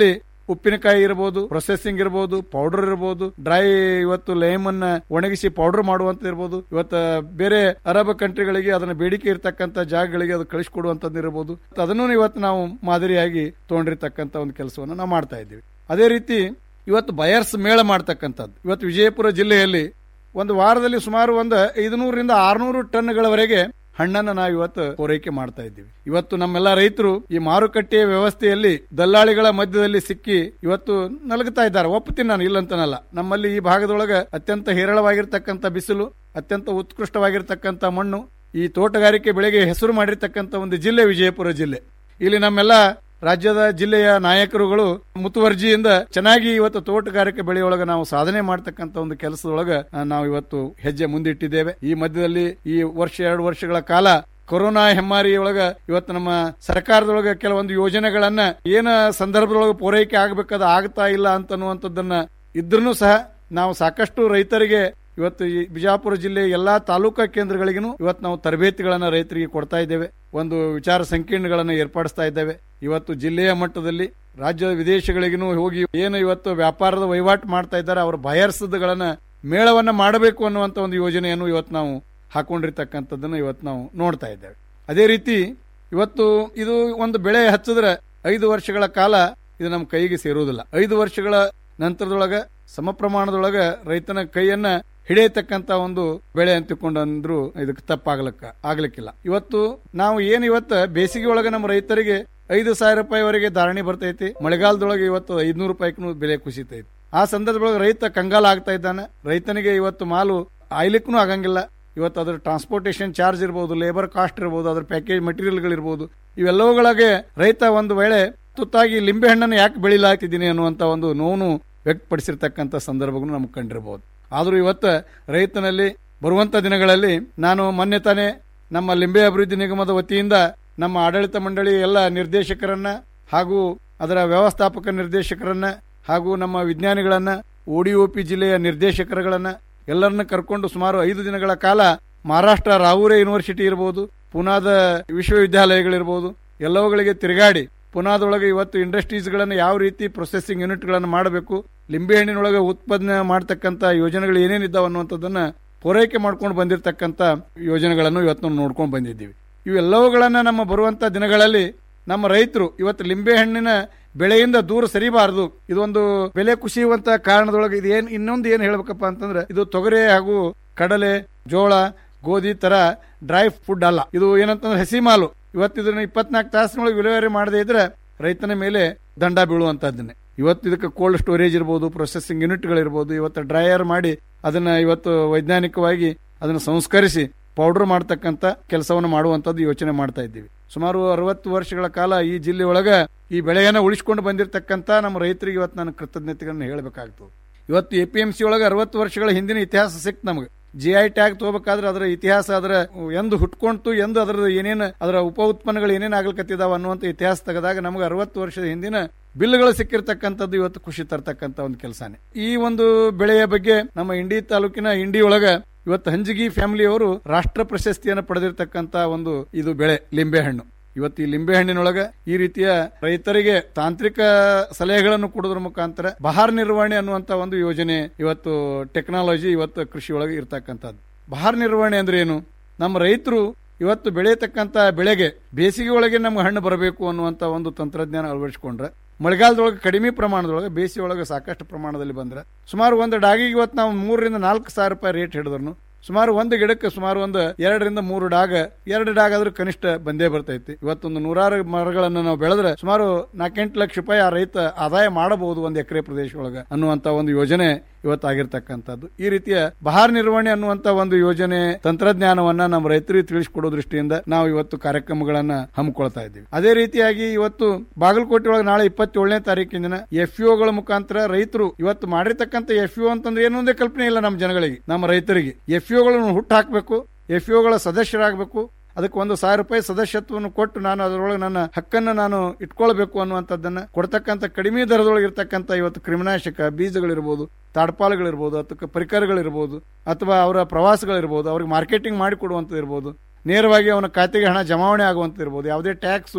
ಉಪ್ಪಿನಕಾಯಿ ಇರಬಹುದು ಪ್ರೊಸೆಸಿಂಗ್ ಇರಬಹುದು ಪೌಡರ್ ಇರಬಹುದು ಡ್ರೈ ಇವತ್ತು ಲೇಮ್ ಅನ್ನ ಒಣಗಿಸಿ ಪೌಡರ್ ಮಾಡುವಂತ ಇರಬಹುದು ಇವತ್ತು ಬೇರೆ ಅರಬ್ ಕಂಟ್ರಿಗಳಿಗೆ ಅದನ್ನ ಬೇಡಿಕೆ ಇರತಕ್ಕಂತ ಜಾಗಗಳಿಗೆ ಅದು ಕಳಿಸಿಕೊಡುವಂತದ್ದು ಇರಬಹುದು ಅದನ್ನು ಇವತ್ತು ನಾವು ಮಾದರಿಯಾಗಿ ತಗೊಂಡಿರ್ತಕ್ಕಂತ ಒಂದು ಕೆಲಸವನ್ನು ನಾವು ಮಾಡ್ತಾ ಇದ್ದೀವಿ ಅದೇ ರೀತಿ ಇವತ್ತು ಬಯರ್ಸ್ ಮೇಳ ಮಾಡ್ತಕ್ಕಂಥದ್ದು ಇವತ್ತು ವಿಜಯಪುರ ಜಿಲ್ಲೆಯಲ್ಲಿ ಒಂದು ವಾರದಲ್ಲಿ ಸುಮಾರು ಒಂದು ಐದುನೂರರಿಂದ ಆರ್ನೂರು ಟನ್ಗಳವರೆಗೆ ಹಣ್ಣನ್ನ ನಾವು ಇವತ್ತು ಪೂರೈಕೆ ಮಾಡ್ತಾ ಇದ್ದೀವಿ ಇವತ್ತು ನಮ್ಮೆಲ್ಲ ರೈತರು ಈ ಮಾರುಕಟ್ಟೆಯ ವ್ಯವಸ್ಥೆಯಲ್ಲಿ ದಲ್ಲಾಳಿಗಳ ಮಧ್ಯದಲ್ಲಿ ಸಿಕ್ಕಿ ಇವತ್ತು ನಲಗುತ್ತಾ ಇದ್ದಾರೆ ಒಪ್ಪುತ್ತೀನಿ ನಾನು ಇಲ್ಲಂತನಲ್ಲ ನಮ್ಮಲ್ಲಿ ಈ ಭಾಗದೊಳಗ ಅತ್ಯಂತ ಹೇರಳವಾಗಿರ್ತಕ್ಕಂಥ ಬಿಸಿಲು ಅತ್ಯಂತ ಉತ್ಕೃಷ್ಟವಾಗಿರ್ತಕ್ಕಂಥ ಮಣ್ಣು ಈ ತೋಟಗಾರಿಕೆ ಬೆಳೆಗೆ ಹೆಸರು ಮಾಡಿರ್ತಕ್ಕಂಥ ಒಂದು ಜಿಲ್ಲೆ ವಿಜಯಪುರ ಜಿಲ್ಲೆ ಇಲ್ಲಿ ನಮ್ಮೆಲ್ಲ ರಾಜ್ಯದ ಜಿಲ್ಲೆಯ ನಾಯಕರುಗಳು ಮುತುವರ್ಜಿಯಿಂದ ಚೆನ್ನಾಗಿ ಇವತ್ತು ತೋಟಗಾರಿಕೆ ಬೆಳೆಯೊಳಗ ನಾವು ಸಾಧನೆ ಮಾಡ್ತಕ್ಕಂಥ ಒಂದು ಕೆಲಸದೊಳಗ ಆ, ನಾವು ಇವತ್ತು ಹೆಜ್ಜೆ ಮುಂದಿಟ್ಟಿದ್ದೇವೆ ಈ ಮಧ್ಯದಲ್ಲಿ ಈ ವರ್ಷ ಎರಡು ವರ್ಷಗಳ ಕಾಲ ಕೊರೋನಾ ಹೆಮ್ಮಾರಿಯೊಳಗ ಇವತ್ತು ನಮ್ಮ ಸರ್ಕಾರದೊಳಗ ಕೆಲವೊಂದು ಯೋಜನೆಗಳನ್ನ ಏನ ಸಂದರ್ಭದೊಳಗ ಪೂರೈಕೆ ಆಗಬೇಕಾದ ಆಗ್ತಾ ಇಲ್ಲ ಅಂತನ್ನುವಂಥದ್ದನ್ನ ಇದ್ರೂ ಸಹ ನಾವು ಸಾಕಷ್ಟು ರೈತರಿಗೆ ಇವತ್ತು ಈ ಬಿಜಾಪುರ ಜಿಲ್ಲೆ ಎಲ್ಲಾ ತಾಲೂಕಾ ಕೇಂದ್ರಗಳಿಗೂ ಇವತ್ತು ನಾವು ತರಬೇತಿಗಳನ್ನ ರೈತರಿಗೆ ಕೊಡ್ತಾ ಇದ್ದೇವೆ ಒಂದು ವಿಚಾರ ಸಂಕೀರ್ಣಗಳನ್ನ ಏರ್ಪಡಿಸ್ತಾ ಇದ್ದೇವೆ ಇವತ್ತು ಜಿಲ್ಲೆಯ ಮಟ್ಟದಲ್ಲಿ ರಾಜ್ಯದ ವಿದೇಶಗಳಿಗೂ ಹೋಗಿ ಏನು ಇವತ್ತು ವ್ಯಾಪಾರದ ವಹಿವಾಟು ಮಾಡ್ತಾ ಇದ್ದಾರೆ ಅವರ ಬಯರ್ಸದ್ಗಳನ್ನ ಮೇಳವನ್ನ ಮಾಡಬೇಕು ಅನ್ನುವಂತ ಒಂದು ಯೋಜನೆಯನ್ನು ಇವತ್ತು ನಾವು ಹಾಕೊಂಡಿರ್ತಕ್ಕಂಥದ್ದನ್ನು ಇವತ್ತು ನಾವು ನೋಡ್ತಾ ಇದ್ದೇವೆ ಅದೇ ರೀತಿ ಇವತ್ತು ಇದು ಒಂದು ಬೆಳೆ ಹಚ್ಚಿದ್ರೆ ಐದು ವರ್ಷಗಳ ಕಾಲ ಇದು ನಮ್ಮ ಕೈಗೆ ಸೇರುವುದಿಲ್ಲ ಐದು ವರ್ಷಗಳ ನಂತರದೊಳಗ ಸಮ ಪ್ರಮಾಣದೊಳಗ ರೈತನ ಕೈಯನ್ನ ಹಿಡಿಯತಕ್ಕಂತ ಒಂದು ಬೆಳೆ ಅಂತಿಕೊಂಡ್ರು ಇದಕ್ಕೆ ತಪ್ಪಾಗ್ಲಕ್ಕ ಆಗ್ಲಿಕ್ಕಿಲ್ಲ ಇವತ್ತು ನಾವು ಏನ್ ಇವತ್ತು ಬೇಸಿಗೆ ಒಳಗ ನಮ್ಮ ರೈತರಿಗೆ ಐದು ಸಾವಿರ ರೂಪಾಯಿವರೆಗೆ ಧಾರಣೆ ಬರ್ತೈತಿ ಮಳೆಗಾಲದೊಳಗೆ ಇವತ್ತು ಐದ್ನೂರು ರೂಪಾಯಿಗೂ ಬೆಲೆ ಕುಸಿತೈತಿ ಆ ಸಂದರ್ಭದೊಳಗೆ ರೈತ ಕಂಗಾಲ ಆಗ್ತಾ ಇದ್ದಾನೆ ರೈತನಿಗೆ ಇವತ್ತು ಮಾಲು ಆಯ್ಲಿಕ್ಕೂ ಆಗಂಗಿಲ್ಲ ಇವತ್ತು ಅದ್ರ ಟ್ರಾನ್ಸ್ಪೋರ್ಟೇಷನ್ ಚಾರ್ಜ್ ಇರಬಹುದು ಲೇಬರ್ ಕಾಸ್ಟ್ ಇರಬಹುದು ಅದ್ರ ಪ್ಯಾಕೇಜ್ ಮಟೀರಿಯಲ್ಗಳು ಇರಬಹುದು ಇವೆಲ್ಲವುಗಳಿಗೆ ರೈತ ಒಂದು ವೇಳೆ ತುತ್ತಾಗಿ ಲಿಂಬೆ ಹಣ್ಣನ್ನು ಯಾಕೆ ಬೆಳಿಲಾಗ್ತಿದ್ದೀನಿ ಅನ್ನುವಂತ ಒಂದು ನೋವು ವ್ಯಕ್ತಪಡಿಸಿರ್ತಕ್ಕಂಥ ಸಂದರ್ಭಗಳು ನಮ್ಗೆ ಕಂಡಿರಬಹುದು ಆದರೂ ಇವತ್ತು ರೈತನಲ್ಲಿ ಬರುವಂತ ದಿನಗಳಲ್ಲಿ ನಾನು ಮೊನ್ನೆ ತಾನೇ ನಮ್ಮ ಲಿಂಬೆ ಅಭಿವೃದ್ಧಿ ನಿಗಮದ ವತಿಯಿಂದ ನಮ್ಮ ಆಡಳಿತ ಮಂಡಳಿ ಎಲ್ಲ ನಿರ್ದೇಶಕರನ್ನ ಹಾಗೂ ಅದರ ವ್ಯವಸ್ಥಾಪಕ ನಿರ್ದೇಶಕರನ್ನ ಹಾಗೂ ನಮ್ಮ ವಿಜ್ಞಾನಿಗಳನ್ನ ಒಡಿಒಪಿ ಜಿಲ್ಲೆಯ ನಿರ್ದೇಶಕರುಗಳನ್ನ ಎಲ್ಲರನ್ನ ಕರ್ಕೊಂಡು ಸುಮಾರು ಐದು ದಿನಗಳ ಕಾಲ ಮಹಾರಾಷ್ಟ್ರ ರಾವೂರೆ ಯೂನಿವರ್ಸಿಟಿ ಇರಬಹುದು ಪುನಾದ ವಿಶ್ವವಿದ್ಯಾಲಯಗಳಿರ್ಬೋದು ಎಲ್ಲವುಗಳಿಗೆ ತಿರುಗಾಡಿ ಪುನಾದೊಳಗೆ ಇವತ್ತು ಇಂಡಸ್ಟ್ರೀಸ್ಗಳನ್ನು ಯಾವ ರೀತಿ ಪ್ರೊಸೆಸಿಂಗ್ ಯೂನಿಟ್ಗಳನ್ನು ಮಾಡಬೇಕು ಲಿಂಬೆಹಣ್ಣಿನೊಳಗೆ ಉತ್ಪಾದನೆ ಮಾಡತಕ್ಕಂತ ಯೋಜನೆಗಳು ಏನೇನಿದ್ದಾವ ಅನ್ನುವಂಥದ್ದನ್ನ ಪೂರೈಕೆ ಮಾಡ್ಕೊಂಡು ಬಂದಿರತಕ್ಕಂತ ಯೋಜನೆಗಳನ್ನು ಇವತ್ತು ನಾವು ನೋಡ್ಕೊಂಡು ಬಂದಿದ್ದೀವಿ ಇವೆಲ್ಲವುಗಳನ್ನ ನಮ್ಮ ಬರುವಂತ ದಿನಗಳಲ್ಲಿ ನಮ್ಮ ರೈತರು ಇವತ್ತು ಲಿಂಬೆ ಹಣ್ಣಿನ ಬೆಳೆಯಿಂದ ದೂರ ಸರಿಬಾರದು ಇದೊಂದು ಬೆಲೆ ಕುಸಿಯುವಂತ ಕಾರಣದೊಳಗೆ ಇದು ಏನ್ ಇನ್ನೊಂದು ಏನ್ ಹೇಳ್ಬೇಕಪ್ಪ ಅಂತಂದ್ರೆ ಇದು ತೊಗರೆ ಹಾಗೂ ಕಡಲೆ ಜೋಳ ಗೋಧಿ ತರ ಡ್ರೈ ಫುಡ್ ಅಲ್ಲ ಇದು ಏನಂತಂದ್ರೆ ಹಸಿ ಮಾಲು ಇವತ್ತು ಇದನ್ನ ಇಪ್ಪತ್ನಾಲ್ಕು ತಾಸಿನೊಳಗೆ ವಿಲೇವಾರಿ ಮಾಡದೇ ಇದ್ರೆ ರೈತನ ಮೇಲೆ ದಂಡ ಬೀಳುವಂತದ್ದನ್ನೇ ಇವತ್ತು ಇದಕ್ಕೆ ಕೋಲ್ಡ್ ಸ್ಟೋರೇಜ್ ಇರಬಹುದು ಪ್ರೊಸೆಸಿಂಗ್ ಯೂನಿಟ್ಗಳಿರ್ಬೋದು ಇವತ್ತು ಡ್ರೈಯರ್ ಮಾಡಿ ಅದನ್ನ ಇವತ್ತು ವೈಜ್ಞಾನಿಕವಾಗಿ ಅದನ್ನ ಸಂಸ್ಕರಿಸಿ ಪೌಡರ್ ಮಾಡ್ತಕ್ಕಂತ ಕೆಲಸವನ್ನು ಮಾಡುವಂತದ್ದು ಯೋಚನೆ ಮಾಡ್ತಾ ಇದ್ದೀವಿ ಸುಮಾರು ಅರವತ್ತು ವರ್ಷಗಳ ಕಾಲ ಈ ಜಿಲ್ಲೆ ಒಳಗ ಈ ಬೆಳೆಯನ್ನ ಉಳಿಸಿಕೊಂಡು ಬಂದಿರತಕ್ಕಂತ ನಮ್ಮ ರೈತರಿಗೆ ಇವತ್ತು ನಾನು ಕೃತಜ್ಞತೆಗಳನ್ನು ಹೇಳಬೇಕಾಗ್ತದೆ ಇವತ್ತು ಎ ಪಿ ಎಂ ಸಿ ಒಳಗೆ ಅರವತ್ತು ವರ್ಷಗಳ ಹಿಂದಿನ ಇತಿಹಾಸ ಸಿಕ್ತು ನಮಗೆ ಜಿ ಐ ಟ್ಯಾಗ್ ತಗೋಬೇಕಾದ್ರೆ ಅದರ ಇತಿಹಾಸ ಅದರ ಎಂದು ಹುಟ್ಕೊಂತು ಎಂದು ಅದರ ಏನೇನು ಅದರ ಉಪ ಉತ್ಪನ್ನಗಳು ಏನೇನು ಆಗ್ಲಿಕತ್ತಿದಾವ ಅನ್ನುವಂತ ಇತಿಹಾಸ ತೆಗೆದಾಗ ನಮಗೆ ಅರವತ್ತು ವರ್ಷದ ಹಿಂದಿನ ಬಿಲ್ಗಳು ಸಿಕ್ಕಿರ್ತಕ್ಕಂಥದ್ದು ಇವತ್ತು ಖುಷಿ ತರ್ತಕ್ಕಂಥ ಒಂದು ಕೆಲಸನೇ ಈ ಒಂದು ಬೆಳೆಯ ಬಗ್ಗೆ ನಮ್ಮ ಇಂಡಿ ತಾಲೂಕಿನ ಇಂಡಿ ಒಳಗ ಇವತ್ತು ಹಂಜಿಗಿ ಫ್ಯಾಮಿಲಿಯವರು ರಾಷ್ಟ್ರ ಪ್ರಶಸ್ತಿಯನ್ನು ಪಡೆದಿರ್ತಕ್ಕಂತ ಒಂದು ಇದು ಬೆಳೆ ಲಿಂಬೆ ಹಣ್ಣು ಇವತ್ತು ಈ ಲಿಂಬೆ ಹಣ್ಣಿನೊಳಗ ಈ ರೀತಿಯ ರೈತರಿಗೆ ತಾಂತ್ರಿಕ ಸಲಹೆಗಳನ್ನು ಕೊಡೋದ್ರ ಮುಖಾಂತರ ಬಹಾರ್ ನಿರ್ವಹಣೆ ಅನ್ನುವಂತ ಒಂದು ಯೋಜನೆ ಇವತ್ತು ಟೆಕ್ನಾಲಜಿ ಇವತ್ತು ಕೃಷಿ ಒಳಗೆ ಇರ್ತಕ್ಕಂಥದ್ದು ಬಹಾರ್ ನಿರ್ವಹಣೆ ಅಂದ್ರೆ ಏನು ನಮ್ಮ ರೈತರು ಇವತ್ತು ಬೆಳೆಯತಕ್ಕಂತ ಬೆಳೆಗೆ ಬೇಸಿಗೆ ಒಳಗೆ ನಮ್ಗೆ ಹಣ್ಣು ಬರಬೇಕು ಅನ್ನುವಂತ ಒಂದು ತಂತ್ರಜ್ಞಾನ ಅಳವಡಿಸಿಕೊಂಡ್ರೆ ಮಳೆಗಾಲದೊಳಗೆ ಕಡಿಮೆ ಪ್ರಮಾಣದೊಳಗೆ ಬೇಸಿಗೆ ಒಳಗೆ ಸಾಕಷ್ಟು ಪ್ರಮಾಣದಲ್ಲಿ ಬಂದ್ರೆ ಸುಮಾರು ಒಂದು ಡಾಗಿಗೆ ಇವತ್ತು ನಾವು ಮೂರರಿಂದ ನಾಲ್ಕು ಸಾವಿರ ರೂಪಾಯಿ ರೇಟ್ ಹಿಡಿದ್ರು ಸುಮಾರು ಒಂದು ಗಿಡಕ್ಕೆ ಸುಮಾರು ಒಂದು ಎರಡರಿಂದ ಮೂರು ಡಾಗ ಎರಡು ಡಾಗ್ ಆದ್ರೂ ಕನಿಷ್ಠ ಬಂದೇ ಬರ್ತೈತಿ ಇವತ್ತೊಂದು ನೂರಾರು ಮರಗಳನ್ನು ನಾವು ಬೆಳೆದ್ರೆ ಸುಮಾರು ನಾಲ್ಕೆಂಟು ಲಕ್ಷ ರೂಪಾಯಿ ಆ ರೈತ ಆದಾಯ ಮಾಡಬಹುದು ಒಂದು ಎಕರೆ ಪ್ರದೇಶ ಒಳಗೆ ಅನ್ನುವಂತ ಒಂದು ಯೋಜನೆ ಇವತ್ತಾಗಿರ್ತಕ್ಕಂಥದ್ದು ಈ ರೀತಿಯ ಬಹಾರ್ ನಿರ್ವಹಣೆ ಅನ್ನುವಂತ ಒಂದು ಯೋಜನೆ ತಂತ್ರಜ್ಞಾನವನ್ನ ನಮ್ಮ ರೈತರಿಗೆ ತಿಳಿಸಿಕೊಡೋ ದೃಷ್ಟಿಯಿಂದ ನಾವು ಇವತ್ತು ಕಾರ್ಯಕ್ರಮಗಳನ್ನ ಹಮ್ಮಿಕೊಳ್ತಾ ಇದ್ದೀವಿ ಅದೇ ರೀತಿಯಾಗಿ ಇವತ್ತು ಬಾಗಲಕೋಟೆ ಒಳಗೆ ನಾಳೆ ಇಪ್ಪತ್ತೇಳನೇ ತಾರೀಕಿನ ದಿನ ಎಫ್ ಗಳ ಮುಖಾಂತರ ರೈತರು ಇವತ್ತು ಮಾಡಿರ್ತಕ್ಕಂಥ ಎಫ್ ಅಂತಂದ್ರೆ ಏನು ಒಂದೇ ಕಲ್ಪನೆ ಇಲ್ಲ ನಮ್ಮ ಜನಗಳಿಗೆ ನಮ್ಮ ರೈತರಿಗೆ ಎಫ್ ಗಳನ್ನು ಹುಟ್ಟು ಹಾಕಬೇಕು ಎಫ್ ಗಳ ಸದಸ್ಯರಾಗಬೇಕು ಅದಕ್ಕೆ ಒಂದು ಸಾವಿರ ರೂಪಾಯಿ ಸದಸ್ಯತ್ವವನ್ನು ಕೊಟ್ಟು ನಾನು ಅದರೊಳಗೆ ನನ್ನ ಹಕ್ಕನ್ನು ನಾನು ಇಟ್ಕೊಳ್ಬೇಕು ಅನ್ನುವಂಥದ್ದನ್ನ ಕೊಡ್ತಕ್ಕಂಥ ಕಡಿಮೆ ದರದೊಳಗೆ ಇರ್ತಕ್ಕಂಥ ಇವತ್ತು ಕ್ರಿಮಿನಾಶಕ ಬೀಜಗಳಿರ್ಬೋದು ತಾಡ್ಪಾಲುಗಳಿರ್ಬೋದು ಅಥವಾ ಪರಿಕರಗಳಿರ್ಬೋದು ಅಥವಾ ಅವರ ಪ್ರವಾಸಗಳಿರ್ಬೋದು ಅವ್ರಿಗೆ ಮಾರ್ಕೆಟಿಂಗ್ ಮಾಡಿಕೊಡುವಂಥದ್ದು ಇರ್ಬೋದು ನೇರವಾಗಿ ಅವನ ಖಾತೆಗೆ ಹಣ ಜಮಾವಣೆ ಆಗುವಂತ ಇರ್ಬೋದು ಯಾವುದೇ ಟ್ಯಾಕ್ಸು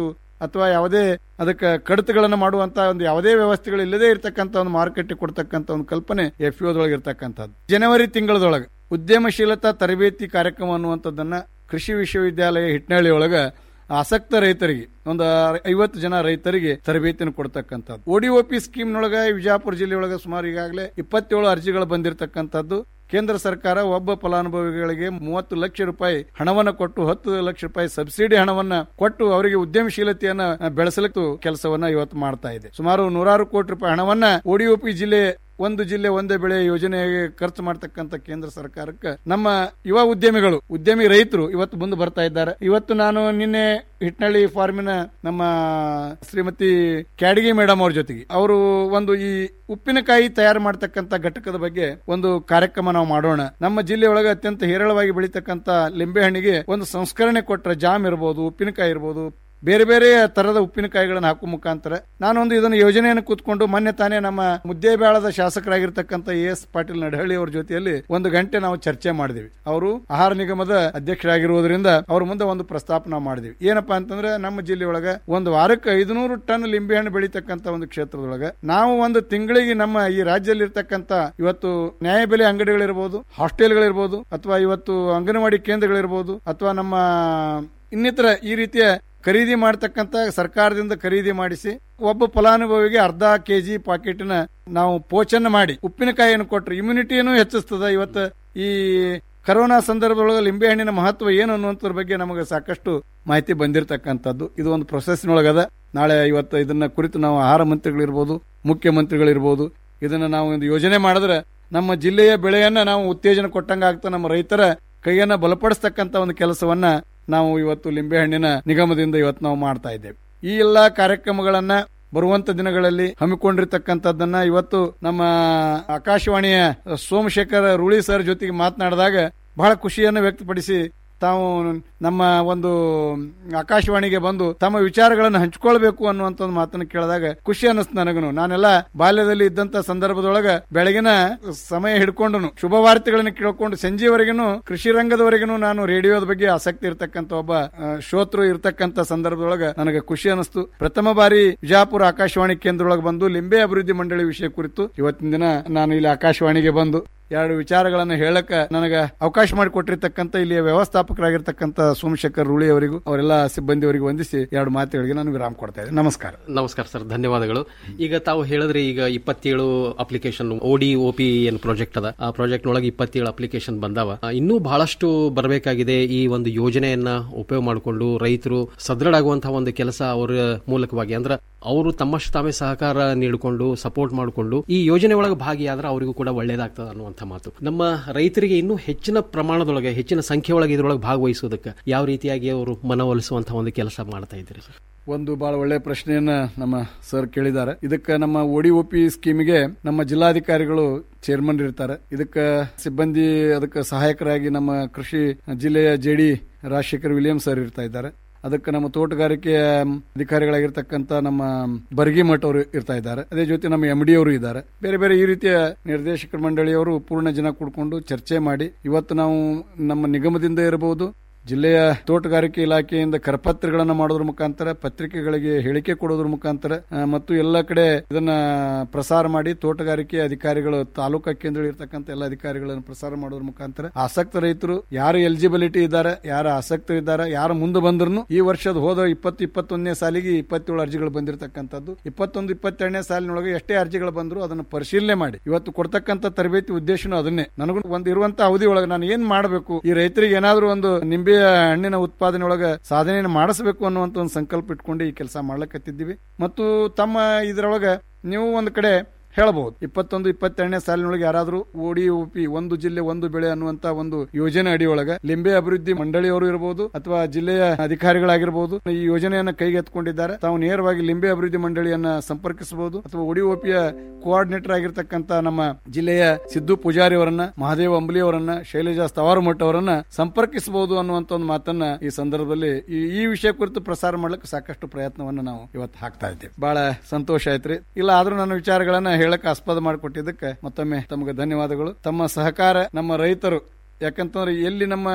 ಅಥವಾ ಯಾವುದೇ ಅದಕ್ಕೆ ಕಡಿತಗಳನ್ನು ಮಾಡುವಂತ ಒಂದು ಯಾವುದೇ ವ್ಯವಸ್ಥೆಗಳು ಇಲ್ಲದೇ ಇರತಕ್ಕಂತ ಒಂದು ಮಾರುಕಟ್ಟೆ ಕೊಡ್ತಕ್ಕಂತ ಒಂದು ಕಲ್ಪನೆ ಎಫ್ ಒಳಗೆ ಇರ್ತಕ್ಕಂಥದ್ದು ಜನವರಿ ತಿಂಗಳದೊಳಗೆ ಉದ್ಯಮಶೀಲತಾ ತರಬೇತಿ ಕಾರ್ಯಕ್ರಮ ಅನ್ನುವಂಥದ್ದನ್ನ ಕೃಷಿ ವಿಶ್ವವಿದ್ಯಾಲಯ ಹಿಟ್ನಳ್ಳಿ ಒಳಗ ಆಸಕ್ತ ರೈತರಿಗೆ ಒಂದು ಐವತ್ತು ಜನ ರೈತರಿಗೆ ತರಬೇತಿಯನ್ನು ಕೊಡ್ತಕ್ಕಂಥದ್ದು ಓಡಿಒಪಿ ಸ್ಕೀಮ್ನೊಳಗ ವಿಜಯಪುರ ಜಿಲ್ಲೆಯೊಳಗೆ ಸುಮಾರು ಈಗಾಗಲೇ ಇಪ್ಪತ್ತೇಳು ಅರ್ಜಿಗಳು ಬಂದಿರತಕ್ಕಂಥದ್ದು ಕೇಂದ್ರ ಸರ್ಕಾರ ಒಬ್ಬ ಫಲಾನುಭವಿಗಳಿಗೆ ಮೂವತ್ತು ಲಕ್ಷ ರೂಪಾಯಿ ಹಣವನ್ನು ಕೊಟ್ಟು ಹತ್ತು ಲಕ್ಷ ರೂಪಾಯಿ ಸಬ್ಸಿಡಿ ಹಣವನ್ನ ಕೊಟ್ಟು ಅವರಿಗೆ ಉದ್ಯಮಶೀಲತೆಯನ್ನ ಬೆಳೆಸಲಿಕ್ಕೆ ಕೆಲಸವನ್ನ ಇವತ್ತು ಮಾಡ್ತಾ ಇದೆ ಸುಮಾರು ನೂರಾರು ಕೋಟಿ ರೂಪಾಯಿ ಹಣವನ್ನ ಓಡಿಒಪಿ ಜಿಲ್ಲೆ ಒಂದು ಜಿಲ್ಲೆ ಒಂದೇ ಬೆಳೆ ಯೋಜನೆಗೆ ಖರ್ಚು ಮಾಡ್ತಕ್ಕಂಥ ಕೇಂದ್ರ ಸರ್ಕಾರಕ್ಕೆ ನಮ್ಮ ಯುವ ಉದ್ಯಮಿಗಳು ಉದ್ಯಮಿ ರೈತರು ಇವತ್ತು ಮುಂದೆ ಬರ್ತಾ ಇದ್ದಾರೆ ಇವತ್ತು ನಾನು ನಿನ್ನೆ ಹಿಟ್ನಳ್ಳಿ ಫಾರ್ಮಿನ ನಮ್ಮ ಶ್ರೀಮತಿ ಕ್ಯಾಡಗಿ ಮೇಡಮ್ ಅವ್ರ ಜೊತೆಗೆ ಅವರು ಒಂದು ಈ ಉಪ್ಪಿನಕಾಯಿ ತಯಾರು ಮಾಡ್ತಕ್ಕಂಥ ಘಟಕದ ಬಗ್ಗೆ ಒಂದು ಕಾರ್ಯಕ್ರಮ ನಾವು ಮಾಡೋಣ ನಮ್ಮ ಜಿಲ್ಲೆಯೊಳಗೆ ಅತ್ಯಂತ ಹೇರಳವಾಗಿ ಬೆಳೀತಕ್ಕಂಥ ಲಿಂಬೆಹಣ್ಣಿಗೆ ಒಂದು ಸಂಸ್ಕರಣೆ ಕೊಟ್ಟರೆ ಜಾಮ್ ಇರ್ಬೋದು ಉಪ್ಪಿನಕಾಯಿ ಇರ್ಬೋದು ಬೇರೆ ಬೇರೆ ತರದ ಉಪ್ಪಿನಕಾಯಿಗಳನ್ನು ಹಾಕುವ ಮುಖಾಂತರ ನಾನೊಂದು ಇದನ್ನು ಯೋಜನೆಯನ್ನು ಕೂತ್ಕೊಂಡು ಮೊನ್ನೆ ತಾನೇ ನಮ್ಮ ಮುದ್ದೇಬೇಳದ ಶಾಸಕರಾಗಿರ್ತಕ್ಕಂಥ ಎ ಎಸ್ ಪಾಟೀಲ್ ನಡಹಳ್ಳಿ ಅವ್ರ ಜೊತೆಯಲ್ಲಿ ಒಂದು ಗಂಟೆ ನಾವು ಚರ್ಚೆ ಮಾಡಿದ್ವಿ ಅವರು ಆಹಾರ ನಿಗಮದ ಅಧ್ಯಕ್ಷರಾಗಿರುವುದರಿಂದ ಅವ್ರ ಮುಂದೆ ಒಂದು ಪ್ರಸ್ತಾಪ ನಾವು ಮಾಡಿದ್ವಿ ಏನಪ್ಪಾ ಅಂತಂದ್ರೆ ನಮ್ಮ ಜಿಲ್ಲೆಯೊಳಗ ಒಂದು ವಾರಕ್ಕೆ ಐದುನೂರು ಟನ್ ಲಿಂಬೆಹಣ್ಣು ಬೆಳೀತಕ್ಕಂಥ ಒಂದು ಕ್ಷೇತ್ರದೊಳಗ ನಾವು ಒಂದು ತಿಂಗಳಿಗೆ ನಮ್ಮ ಈ ರಾಜ್ಯದಲ್ಲಿ ಇರ್ತಕ್ಕಂಥ ಇವತ್ತು ನ್ಯಾಯಬೆಲೆ ಅಂಗಡಿಗಳಿರ್ಬೋದು ಹಾಸ್ಟೆಲ್ಗಳಿರ್ಬೋದು ಅಥವಾ ಇವತ್ತು ಅಂಗನವಾಡಿ ಕೇಂದ್ರಗಳಿರ್ಬೋದು ಅಥವಾ ನಮ್ಮ ಇನ್ನಿತರ ಈ ರೀತಿಯ ಖರೀದಿ ಮಾಡತಕ್ಕಂತ ಸರ್ಕಾರದಿಂದ ಖರೀದಿ ಮಾಡಿಸಿ ಒಬ್ಬ ಫಲಾನುಭವಿಗೆ ಅರ್ಧ ಕೆಜಿ ಪಾಕೆಟ್ನ ನಾವು ಪೋಚನ್ನ ಮಾಡಿ ಉಪ್ಪಿನಕಾಯಿಯನ್ನು ಕೊಟ್ಟರೆ ಇಮ್ಯುನಿಟಿಯನ್ನು ಹೆಚ್ಚಿಸ್ತದ ಇವತ್ತು ಈ ಕರೋನಾ ಸಂದರ್ಭದೊಳಗೆ ಲಿಂಬೆಹಣ್ಣಿನ ಮಹತ್ವ ಏನು ಅನ್ನುವಂಥದ್ರ ಬಗ್ಗೆ ನಮಗೆ ಸಾಕಷ್ಟು ಮಾಹಿತಿ ಬಂದಿರತಕ್ಕಂಥದ್ದು ಇದು ಒಂದು ಪ್ರೊಸೆಸ್ನೊಳಗದ ನಾಳೆ ಇವತ್ತು ಇದನ್ನ ಕುರಿತು ನಾವು ಆಹಾರ ಮಂತ್ರಿಗಳಿರ್ಬೋದು ಮುಖ್ಯಮಂತ್ರಿಗಳಿರ್ಬೋದು ಇದನ್ನ ನಾವು ಒಂದು ಯೋಜನೆ ಮಾಡಿದ್ರೆ ನಮ್ಮ ಜಿಲ್ಲೆಯ ಬೆಳೆಯನ್ನ ನಾವು ಉತ್ತೇಜನ ಕೊಟ್ಟಂಗ ಆಗ್ತಾ ನಮ್ಮ ರೈತರ ಕೈಯನ್ನ ಬಲಪಡಿಸ್ತಕ್ಕಂತ ಒಂದು ಕೆಲಸವನ್ನ ನಾವು ಇವತ್ತು ಲಿಂಬೆಹಣ್ಣಿನ ನಿಗಮದಿಂದ ಇವತ್ತು ನಾವು ಮಾಡ್ತಾ ಇದ್ದೇವೆ ಈ ಎಲ್ಲಾ ಕಾರ್ಯಕ್ರಮಗಳನ್ನ ಬರುವಂತ ದಿನಗಳಲ್ಲಿ ಹಮ್ಮಿಕೊಂಡಿರ್ತಕ್ಕಂಥದ್ದನ್ನ ಇವತ್ತು ನಮ್ಮ ಆಕಾಶವಾಣಿಯ ಸೋಮಶೇಖರ್ ರೂಳಿ ಸರ್ ಜೊತೆಗೆ ಮಾತನಾಡಿದಾಗ ಬಹಳ ಖುಷಿಯನ್ನು ವ್ಯಕ್ತಪಡಿಸಿ ತಾವು ನಮ್ಮ ಒಂದು ಆಕಾಶವಾಣಿಗೆ ಬಂದು ತಮ್ಮ ವಿಚಾರಗಳನ್ನು ಹಂಚಿಕೊಳ್ಬೇಕು ಅನ್ನುವಂತ ಒಂದು ಮಾತನ್ನು ಕೇಳಿದಾಗ ಖುಷಿ ಅನ್ನಿಸ್ತು ನನಗನು ನಾನೆಲ್ಲ ಬಾಲ್ಯದಲ್ಲಿ ಇದ್ದಂತ ಸಂದರ್ಭದೊಳಗ ಬೆಳಗಿನ ಸಮಯ ಹಿಡ್ಕೊಂಡು ಶುಭ ವಾರ್ತೆಗಳನ್ನು ಕೇಳ್ಕೊಂಡು ಸಂಜೆವರೆಗೂ ಕೃಷಿ ರಂಗದವರೆಗೂ ನಾನು ರೇಡಿಯೋದ ಬಗ್ಗೆ ಆಸಕ್ತಿ ಇರತಕ್ಕಂತ ಒಬ್ಬ ಆ, ಶ್ರೋತೃ ಇರತಕ್ಕಂತ ಸಂದರ್ಭದೊಳಗ ನನಗೆ ಖುಷಿ ಅನಿಸ್ತು ಪ್ರಥಮ ಬಾರಿ ವಿಜಾಪುರ ಆಕಾಶವಾಣಿ ಕೇಂದ್ರದೊಳಗೆ ಬಂದು ಲಿಂಬೆ ಅಭಿವೃದ್ಧಿ ಮಂಡಳಿ ವಿಷಯ ಕುರಿತು ಇವತ್ತಿನ ದಿನ ನಾನು ಇಲ್ಲಿ ಆಕಾಶವಾಣಿಗೆ ಬಂದು ಎರಡು ವಿಚಾರಗಳನ್ನು ಹೇಳಕ ನನಗೆ ಅವಕಾಶ ಮಾಡಿಕೊಟ್ಟಿರ್ತಕ್ಕಂಥ ಇಲ್ಲಿಯ ವ್ಯವಸ್ಥಾಪಕರಾಗಿರ್ತಕ್ಕಂಥ ಸೋಮಶೇಖರ್ ರೂಳಿ ಅವರಿಗೂ ಅವರೆಲ್ಲ ಸಿಬ್ಬಂದಿಯವರಿಗೂ ವಂದಿಸಿ ಎರಡು ಮಾತುಗಳಿಗೆ ನಾನು ವಿರಾಮ ಕೊಡ್ತಾ ಇದ್ದೇನೆ ನಮಸ್ಕಾರ ನಮಸ್ಕಾರ ಸರ್ ಧನ್ಯವಾದಗಳು ಈಗ ತಾವು ಹೇಳಿದ್ರಿ ಈಗ ಇಪ್ಪತ್ತೇಳು ಅಪ್ಲಿಕೇಶನ್ ಓಡಿ ಓಪಿ ಏನ್ ಪ್ರಾಜೆಕ್ಟ್ ಅದ ಆ ಪ್ರಾಜೆಕ್ಟ್ ಒಳಗೆ ಇಪ್ಪತ್ತೇಳು ಅಪ್ಲಿಕೇಶನ್ ಬಂದಾವ ಆ, ಇನ್ನೂ ಬಹಳಷ್ಟು ಬರಬೇಕಾಗಿದೆ ಈ ಒಂದು ಯೋಜನೆಯನ್ನ ಉಪಯೋಗ ಮಾಡಿಕೊಂಡು ರೈತರು ಸದೃಢ ಆಗುವಂತಹ ಒಂದು ಕೆಲಸ ಅವರ ಮೂಲಕವಾಗಿ ಅಂದ್ರೆ ಅವರು ತಮ್ಮಷ್ಟು ತಾವೇ ಸಹಕಾರ ನೀಡಿಕೊಂಡು ಸಪೋರ್ಟ್ ಮಾಡಿಕೊಂಡು ಈ ಯೋಜನೆ ಒಳಗೆ ಭಾಗಿಯಾದ್ರೆ ಅವರಿಗೂ ಕೂಡ ಒಳ್ಳೇದಾಗ್ತದೆ ಅನ್ನುವಂಥ ಮಾತು ನಮ್ಮ ರೈತರಿಗೆ ಇನ್ನೂ ಹೆಚ್ಚಿನ ಪ್ರಮಾಣದೊಳಗೆ ಹೆಚ್ಚಿನ ಸಂಖ್ಯೆ ಒಳಗೆ ಇದರೊಳಗೆ ಭಾಗವಹಿಸೋದಕ್ಕೆ ಯಾವ ರೀತಿಯಾಗಿ ಅವರು ಮನವೊಲಿಸುವಂತಹ ಒಂದು ಕೆಲಸ ಮಾಡ್ತಾ ಇದ್ದೀರಿ ಸರ್ ಒಂದು ಬಹಳ ಒಳ್ಳೆಯ ಪ್ರಶ್ನೆಯನ್ನ ನಮ್ಮ ಸರ್ ಕೇಳಿದ್ದಾರೆ ಇದಕ್ಕೆ ನಮ್ಮ ಓಡಿ ಒಪಿ ಸ್ಕೀಮಿಗೆ ನಮ್ಮ ಜಿಲ್ಲಾಧಿಕಾರಿಗಳು ಚೇರ್ಮನ್ ಇರ್ತಾರೆ ಇದಕ್ಕೆ ಸಿಬ್ಬಂದಿ ಅದಕ್ಕೆ ಸಹಾಯಕರಾಗಿ ನಮ್ಮ ಕೃಷಿ ಜಿಲ್ಲೆಯ ಜೆಡಿ ರಾಜಶೇಖರ್ ವಿಲಿಯಂ ಸರ್ ಇರ್ತಾ ಇದ್ದಾರೆ ಅದಕ್ಕೆ ನಮ್ಮ ತೋಟಗಾರಿಕೆಯ ಅಧಿಕಾರಿಗಳಾಗಿರ್ತಕ್ಕಂಥ ನಮ್ಮ ಬರ್ಗಿಮಠ್ ಅವರು ಇರ್ತಾ ಇದ್ದಾರೆ ಅದೇ ಜೊತೆ ನಮ್ಮ ಎಂ ಡಿ ಅವರು ಇದ್ದಾರೆ ಬೇರೆ ಬೇರೆ ಈ ರೀತಿಯ ನಿರ್ದೇಶಕರ ಮಂಡಳಿಯವರು ಪೂರ್ಣ ಜನ ಕೂಡ್ಕೊಂಡು ಚರ್ಚೆ ಮಾಡಿ ಇವತ್ತು ನಾವು ನಮ್ಮ ನಿಗಮದಿಂದ ಇರಬಹುದು ಜಿಲ್ಲೆಯ ತೋಟಗಾರಿಕೆ ಇಲಾಖೆಯಿಂದ ಕರಪತ್ರಗಳನ್ನು ಮಾಡೋದ್ರ ಮುಖಾಂತರ ಪತ್ರಿಕೆಗಳಿಗೆ ಹೇಳಿಕೆ ಕೊಡೋದ್ರ ಮುಖಾಂತರ ಆ, ಮತ್ತು ಎಲ್ಲ ಕಡೆ ಇದನ್ನ ಪ್ರಸಾರ ಮಾಡಿ ತೋಟಗಾರಿಕೆ ಅಧಿಕಾರಿಗಳು ತಾಲೂಕಾ ಕೇಂದ್ರ ಇರ್ತಕ್ಕಂಥ ಎಲ್ಲ ಅಧಿಕಾರಿಗಳನ್ನು ಪ್ರಸಾರ ಮಾಡೋದ್ರ ಮುಖಾಂತರ ಆಸಕ್ತ ರೈತರು ಯಾರು ಎಲಿಜಿಬಿಲಿಟಿ ಇದ್ದಾರೆ ಯಾರು ಆಸಕ್ತರು ಇದ್ದಾರೆ ಯಾರು ಮುಂದೆ ಬಂದ್ರು ಈ ವರ್ಷದ ಹೋದ ಇಪ್ಪತ್ತು ಇಪ್ಪತ್ತೊಂದನೇ ಸಾಲಿಗೆ ಇಪ್ಪತ್ತೇಳು ಅರ್ಜಿಗಳು ಬಂದಿರತಕ್ಕಂಥದ್ದು ಇಪ್ಪತ್ತೊಂದು ಇಪ್ಪತ್ತೆರಡನೇ ಸಾಲಿನೊಳಗೆ ಎಷ್ಟೇ ಅರ್ಜಿಗಳು ಬಂದ್ರು ಅದನ್ನು ಪರಿಶೀಲನೆ ಮಾಡಿ ಇವತ್ತು ಕೊಡ್ತಕ್ಕಂಥ ತರಬೇತಿ ಉದ್ದೇಶನೂ ಅದನ್ನೇ ನನಗೂ ಒಂದು ಇರುವಂತ ಅವಧಿ ಒಳಗೆ ನಾನು ಏನ್ ಮಾಡಬೇಕು ಈ ರೈತರಿಗೆ ಏನಾದ್ರೂ ಒಂದು ನಿಂಬೆಯ ಹಣ್ಣಿನ ಉತ್ಪಾದನೆ ಒಳಗೆ ಸಾಧನೆಯನ್ನು ಮಾಡಿಸಬೇಕು ಅನ್ನುವಂತ ಒಂದು ಸಂಕಲ್ಪ ಇಟ್ಕೊಂಡು ಈ ಕೆಲಸ ಮಾಡ್ಲಕತ್ತಿದ್ದೀವಿ ಮತ್ತು ತಮ್ಮ ಇದರೊಳಗೆ ನೀವು ಒಂದು ಕಡೆ ಹೇಳಬಹುದು ಇಪ್ಪತ್ತೊಂದು ಇಪ್ಪತ್ತೆರಡನೇ ಸಾಲಿನೊಳಗೆ ಯಾರಾದರೂ ಓಡಿ ಉಪಿ ಒಂದು ಜಿಲ್ಲೆ ಒಂದು ಬೆಳೆ ಅನ್ನುವಂತ ಒಂದು ಯೋಜನೆ ಅಡಿಯೊಳಗೆ ಲಿಂಬೆ ಅಭಿವೃದ್ಧಿ ಮಂಡಳಿಯವರು ಇರಬಹುದು ಅಥವಾ ಜಿಲ್ಲೆಯ ಅಧಿಕಾರಿಗಳಾಗಿರಬಹುದು ಈ ಯೋಜನೆಯನ್ನ ಕೈಗೆತ್ತಿಕೊಂಡಿದ್ದಾರೆ ತಾವು ನೇರವಾಗಿ ಲಿಂಬೆ ಅಭಿವೃದ್ಧಿ ಮಂಡಳಿಯನ್ನ ಸಂಪರ್ಕಿಸಬಹುದು ಅಥವಾ ಒಡಿ ಓಪಿಯ ಕೋಆರ್ಡಿನೇಟರ್ ಆಗಿರ್ತಕ್ಕಂಥ ನಮ್ಮ ಜಿಲ್ಲೆಯ ಸಿದ್ದು ಪೂಜಾರಿ ಅವರನ್ನ ಮಹಾದೇವ್ ಅಂಬಲಿ ಅವರನ್ನ ಶೈಲಜಾ ಸ್ಥವಾರಮಠ್ ಅವರನ್ನ ಸಂಪರ್ಕಿಸಬಹುದು ಅನ್ನುವಂತ ಒಂದು ಮಾತನ್ನ ಈ ಸಂದರ್ಭದಲ್ಲಿ ಈ ಈ ವಿಷಯ ಕುರಿತು ಪ್ರಸಾರ ಮಾಡ್ಲಿಕ್ಕೆ ಸಾಕಷ್ಟು ಪ್ರಯತ್ನವನ್ನ ನಾವು ಇವತ್ತು ಹಾಕ್ತಾ ಇದ್ದೇವೆ ಬಹಳ ಸಂತೋಷ ಆಯ್ತ್ರಿ ಇಲ್ಲ ಆದ್ರೂ ನನ್ನ ವಿಚಾರಗಳನ್ನ ಹೇಳಕ್ ಆಸ್ಪದ ಮಾಡಿಕೊಟ್ಟಿದ್ದಕ್ಕೆ ಮತ್ತೊಮ್ಮೆ ತಮಗೆ ಧನ್ಯವಾದಗಳು ತಮ್ಮ ಸಹಕಾರ ನಮ್ಮ ರೈತರು ಯಾಕಂತಂದ್ರೆ ಎಲ್ಲಿ ನಮ್ಮ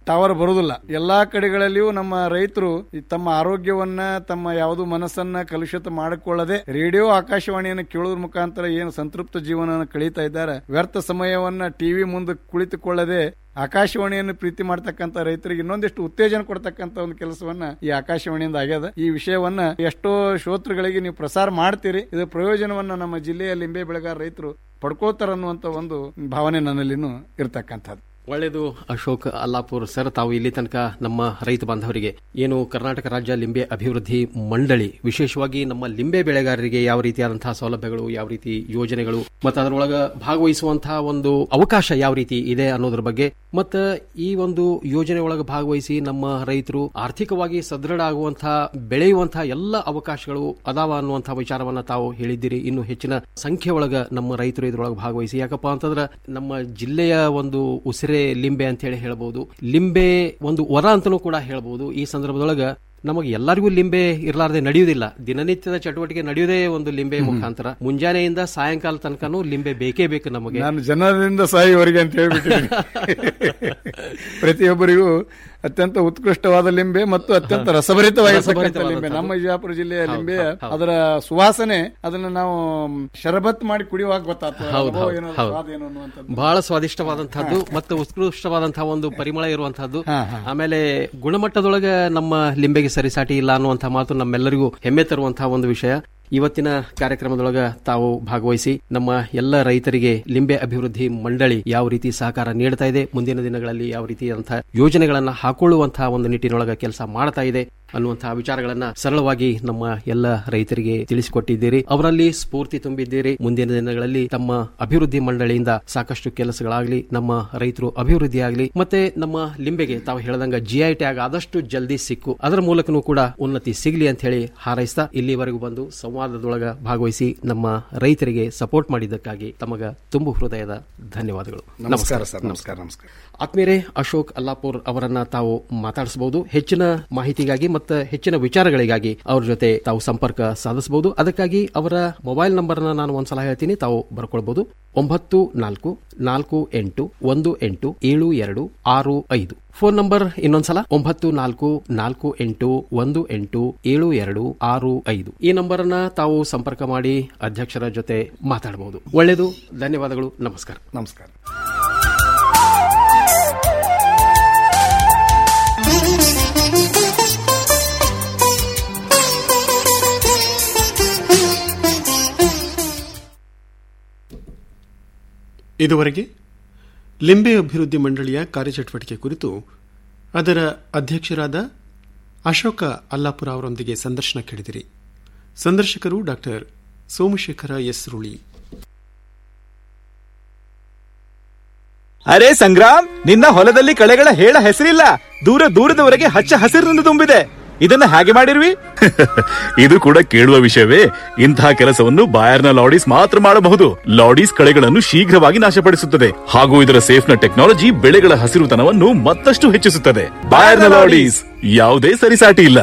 ಟವರ್ ಬರುದಿಲ್ಲ ಎಲ್ಲಾ ಕಡೆಗಳಲ್ಲಿಯೂ ನಮ್ಮ ರೈತರು ಈ ತಮ್ಮ ಆರೋಗ್ಯವನ್ನ ತಮ್ಮ ಯಾವುದು ಮನಸ್ಸನ್ನ ಕಲುಷಿತ ಮಾಡಿಕೊಳ್ಳದೆ ರೇಡಿಯೋ ಆಕಾಶವಾಣಿಯನ್ನು ಕೇಳೋದ್ರ ಮುಖಾಂತರ ಏನು ಸಂತೃಪ್ತ ಜೀವನ ಕಳೀತಾ ಇದ್ದಾರೆ ವ್ಯರ್ಥ ಸಮಯವನ್ನ ಟಿವಿ ಮುಂದೆ ಕುಳಿತುಕೊಳ್ಳದೆ ಆಕಾಶವಾಣಿಯನ್ನು ಪ್ರೀತಿ ಮಾಡ್ತಕ್ಕಂತ ರೈತರಿಗೆ ಇನ್ನೊಂದಿಷ್ಟು ಉತ್ತೇಜನ ಕೊಡ್ತಕ್ಕಂತ ಒಂದು ಕೆಲಸವನ್ನ ಈ ಆಕಾಶವಾಣಿಯಿಂದ ಆಗ್ಯದ ಈ ವಿಷಯವನ್ನ ಎಷ್ಟೋ ಶ್ರೋತೃಗಳಿಗೆ ನೀವು ಪ್ರಸಾರ ಮಾಡ್ತೀರಿ ಇದರ ಪ್ರಯೋಜನವನ್ನ ನಮ್ಮ ಜಿಲ್ಲೆಯ ಲಿಂಬೆ ಬೆಳೆಗಾರ ರೈತರು ಪಡ್ಕೋತಾರ ಅನ್ನುವಂತ ಒಂದು ಭಾವನೆ ನನ್ನಲ್ಲಿನೂ ಇರತಕ್ಕಂಥದ್ದು ಒಳ್ಳೆಯದು ಅಶೋಕ್ ಅಲ್ಲಾಪುರ್ ಸರ್ ತಾವು ಇಲ್ಲಿ ತನಕ ನಮ್ಮ ರೈತ ಬಾಂಧವರಿಗೆ ಏನು ಕರ್ನಾಟಕ ರಾಜ್ಯ ಲಿಂಬೆ ಅಭಿವೃದ್ಧಿ ಮಂಡಳಿ ವಿಶೇಷವಾಗಿ ನಮ್ಮ ಲಿಂಬೆ ಬೆಳೆಗಾರರಿಗೆ ಯಾವ ರೀತಿಯಾದಂತಹ ಸೌಲಭ್ಯಗಳು ಯಾವ ರೀತಿ ಯೋಜನೆಗಳು ಮತ್ತು ಅದರೊಳಗ ಭಾಗವಹಿಸುವಂತಹ ಒಂದು ಅವಕಾಶ ಯಾವ ರೀತಿ ಇದೆ ಅನ್ನೋದ್ರ ಬಗ್ಗೆ ಮತ್ತು ಈ ಒಂದು ಯೋಜನೆ ಒಳಗೆ ಭಾಗವಹಿಸಿ ನಮ್ಮ ರೈತರು ಆರ್ಥಿಕವಾಗಿ ಸದೃಢ ಆಗುವಂತಹ ಬೆಳೆಯುವಂತಹ ಎಲ್ಲ ಅವಕಾಶಗಳು ಅದಾವ ಅನ್ನುವಂತಹ ವಿಚಾರವನ್ನ ತಾವು ಹೇಳಿದ್ದೀರಿ ಇನ್ನು ಹೆಚ್ಚಿನ ಸಂಖ್ಯೆ ಒಳಗ ನಮ್ಮ ರೈತರು ಇದ್ರೊಳಗೆ ಭಾಗವಹಿಸಿ ಯಾಕಪ್ಪ ಅಂತಂದ್ರೆ ನಮ್ಮ ಜಿಲ್ಲೆಯ ಒಂದು ಉಸಿರೆ ಲಿಂಬೆ ಅಂತ ಹೇಳಿ ಹೇಳ್ಬೋದು ಲಿಂಬೆ ಒಂದು ವರ ಅಂತಲೂ ಕೂಡ ಹೇಳ್ಬೋದು ಈ ಸಂದರ್ಭದೊಳಗ ನಮಗೆ ಎಲ್ಲರಿಗೂ ಲಿಂಬೆ ಇರಲಾರ್ದೆ ನಡೆಯುವುದಿಲ್ಲ ದಿನನಿತ್ಯದ ಚಟುವಟಿಕೆ ನಡೆಯುವುದೇ ಒಂದು ಲಿಂಬೆ ಮುಖಾಂತರ ಮುಂಜಾನೆಯಿಂದ ಸಾಯಂಕಾಲ ತನಕನೂ ಲಿಂಬೆ ಬೇಕೇ ಬೇಕು ನಮಗೆ ನಾನು ಜನರಿಂದ ಸಾಯುವವರೆಗೆ ಅಂತ ಹೇಳ್ಬಿಟ್ಟಿದ್ದೀನಿ ಪ್ರತಿಯೊಬ್ಬರಿಗೂ ಅತ್ಯಂತ ಉತ್ಕೃಷ್ಟವಾದ ಲಿಂಬೆ ಮತ್ತು ಅತ್ಯಂತ ರಸಭರಿತವಾಗಿರ್ತಕ್ಕಂಥ ಲಿಂಬೆ ರಸಭರಿತವಾದಂಥದ್ದು. ನಮ್ಮ ವಿಜಯಪುರ ಜಿಲ್ಲೆಯ ಹೌದು, ಲಿಂಬೆ ಹೌದು, ಹೌದು. ಅದರ ಸುವಾಸನೆ ಅದನ್ನ ನಾವು ಶರಬತ್ ಮಾಡಿ ಕುಡಿಯುವಾಗ ಗೊತ್ತಾಗ್ತದೆ ಹೌದು ಅನುಭವ ಹೌದು ಏನು, ಹೌದು ಸ್ವಾದ ಏನು ಅನ್ನುವಂಥದ್ದು. ಬಹಳ ಸ್ವಾದಿಷ್ಟವಾದಂತಹದ್ದು ಮತ್ತು ಉತ್ಕೃಷ್ಟವಾದಂತಹ ಒಂದು ಪರಿಮಳ ಇರುವಂತಹದ್ದು ಆಮೇಲೆ ಗುಣಮಟ್ಟದೊಳಗೆ ನಮ್ಮ ಲಿಂಬೆಗೆ ಸರಿಸಾಟಿ ಇಲ್ಲ ಅನ್ನುವಂತಹ ಮಾತು ನಮ್ಮೆಲ್ಲರಿಗೂ ಹೆಮ್ಮೆ ತರುವಂತಹ ಒಂದು ವಿಷಯ ಇವತ್ತಿನ ಕಾರ್ಯಕ್ರಮದೊಳಗ ತಾವು ಭಾಗವಹಿಸಿ ನಮ್ಮ ಎಲ್ಲ ರೈತರಿಗೆ ಲಿಂಬೆ ಅಭಿವೃದ್ಧಿ ಮಂಡಳಿ ಯಾವ ರೀತಿ ಸಹಕಾರ ನೀಡ್ತಾ ಇದೆ ಮುಂದಿನ ದಿನಗಳಲ್ಲಿ ಯಾವ ರೀತಿಯಾದಂತಹ ಯೋಜನೆಗಳನ್ನ ಹಾಕೊಳ್ಳುವಂತಹ ಒಂದು ನಿಟ್ಟಿನೊಳಗ ಕೆಲಸ ಮಾಡ್ತಾ ಇದೆ ಅನ್ನುವಂತಹ ವಿಚಾರಗಳನ್ನ ಸರಳವಾಗಿ ನಮ್ಮ ಎಲ್ಲ ರೈತರಿಗೆ ತಿಳಿಸಿಕೊಟ್ಟಿದ್ದೀರಿ ಅವರಲ್ಲಿ ಸ್ಫೂರ್ತಿ ತುಂಬಿದ್ದೀರಿ ಮುಂದಿನ ದಿನಗಳಲ್ಲಿ ತಮ್ಮ ಅಭಿವೃದ್ಧಿ ಮಂಡಳಿಯಿಂದ ಸಾಕಷ್ಟು ಕೆಲಸಗಳಾಗ್ಲಿ ನಮ್ಮ ರೈತರು ಅಭಿವೃದ್ಧಿ ಆಗಲಿ ಮತ್ತೆ ನಮ್ಮ ಲಿಂಬೆಗೆ ತಾವು ಹೇಳದಂಗ ಜಿಐ ಟ್ಯಾಗ್ ಆದಷ್ಟು ಜಲ್ದಿ ಸಿಕ್ಕು ಅದರ ಮೂಲಕನೂ ಕೂಡ ಉನ್ನತಿ ಸಿಗಲಿ ಅಂತ ಹೇಳಿ ಹಾರೈಸ್ತಾ ಇಲ್ಲಿವರೆಗೂ ಬಂದು ಸಂವಾದದೊಳಗ ಭಾಗವಹಿಸಿ ನಮ್ಮ ರೈತರಿಗೆ ಸಪೋರ್ಟ್ ಮಾಡಿದ್ದಕ್ಕಾಗಿ ತಮಗ ತುಂಬು ಹೃದಯದ ಧನ್ಯವಾದಗಳು ನಮಸ್ಕಾರ ಸರ್ ನಮಸ್ಕಾರ ನಮಸ್ಕಾರ ಆತ್ಮೀಯರೇ ಅಶೋಕ್ ಅಲ್ಲಾಪುರ್ ಅವರನ್ನ ತಾವು ಮಾತಾಡಿಸಬಹುದು ಹೆಚ್ಚಿನ ಮಾಹಿತಿಗಾಗಿ ಮತ್ತು ಹೆಚ್ಚಿನ ವಿಚಾರಗಳಿಗಾಗಿ ಅವ್ರ ಜೊತೆ ತಾವು ಸಂಪರ್ಕ ಸಾಧಿಸಬಹುದು ಅದಕ್ಕಾಗಿ ಅವರ ಮೊಬೈಲ್ ನಂಬರ್ ನಾನು ಒಂದ್ಸಲ ಹೇಳ್ತೀನಿ ತಾವು ಬರ್ಕೊಳ್ಬಹುದು ಒಂಬತ್ತು ನಾಲ್ಕು ನಾಲ್ಕು ಎಂಟು ಒಂದು ಎಂಟು ಏಳು ಎರಡು ಆರು ಐದು ಫೋನ್ ನಂಬರ್ ಇನ್ನೊಂದ್ಸಲ ಒಂಬತ್ತು ನಾಲ್ಕು ನಾಲ್ಕು ಎಂಟು ಒಂದು ಎಂಟು ಏಳು ಎರಡು ಆರು ಐದು ಈ ನಂಬರ್ ಅನ್ನ ತಾವು ಸಂಪರ್ಕ ಮಾಡಿ ಅಧ್ಯಕ್ಷರ ಜೊತೆ ಮಾತಾಡಬಹುದು ಒಳ್ಳೆಯದು ಧನ್ಯವಾದಗಳು ನಮಸ್ಕಾರ ನಮಸ್ಕಾರ ಇದುವರೆಗೆ ಲಿಂಬೆ ಅಭಿವೃದ್ಧಿ ಮಂಡಳಿಯ ಕಾರ್ಯಚಟುವಟಿಕೆ ಕುರಿತು ಅದರ ಅಧ್ಯಕ್ಷರಾದ ಅಶೋಕ ಅಲ್ಲಾಪುರ ಅವರೊಂದಿಗೆ ಸಂದರ್ಶನ ಕೇಳಿದಿರಿ ಸಂದರ್ಶಕರು ಡಾಕ್ಟರ್ ಸೋಮಶೇಖರ ಎಸ್ ರುಳಿ ಅರೆ ಸಂಗ್ರಾಮ್ ನಿನ್ನ ಹೊಲದಲ್ಲಿ ಕಳೆಗಳ ಹೇಳ ಹೆಸರಿಲ್ಲ ದೂರ ದೂರದವರೆಗೆ ಹಚ್ಚ ಹಸಿರಿನಿಂದ ತುಂಬಿದೆ ಇದನ್ನ ಹಾಗೆ ಮಾಡಿರ್ವಿ ಇದು ಕೂಡ ಕೇಳುವ ವಿಷಯವೇ ಇಂತಹ ಕೆಲಸವನ್ನು ಬಾಯರ್ನ ಲಾಡೀಸ್ ಮಾತ್ರ ಮಾಡಬಹುದು ಲಾಡೀಸ್ ಕಳೆಗಳನ್ನು ಶೀಘ್ರವಾಗಿ ನಾಶಪಡಿಸುತ್ತದೆ ಹಾಗೂ ಇದರ ಸೇಫ್ನ ಟೆಕ್ನಾಲಜಿ ಬೆಳೆಗಳ ಹಸಿರುತನವನ್ನು ಮತ್ತಷ್ಟು ಹೆಚ್ಚಿಸುತ್ತದೆ ಬಾಯರ್ನ ಲಾಡೀಸ್ ಯಾವುದೇ ಸರಿಸಾಟಿ ಇಲ್ಲ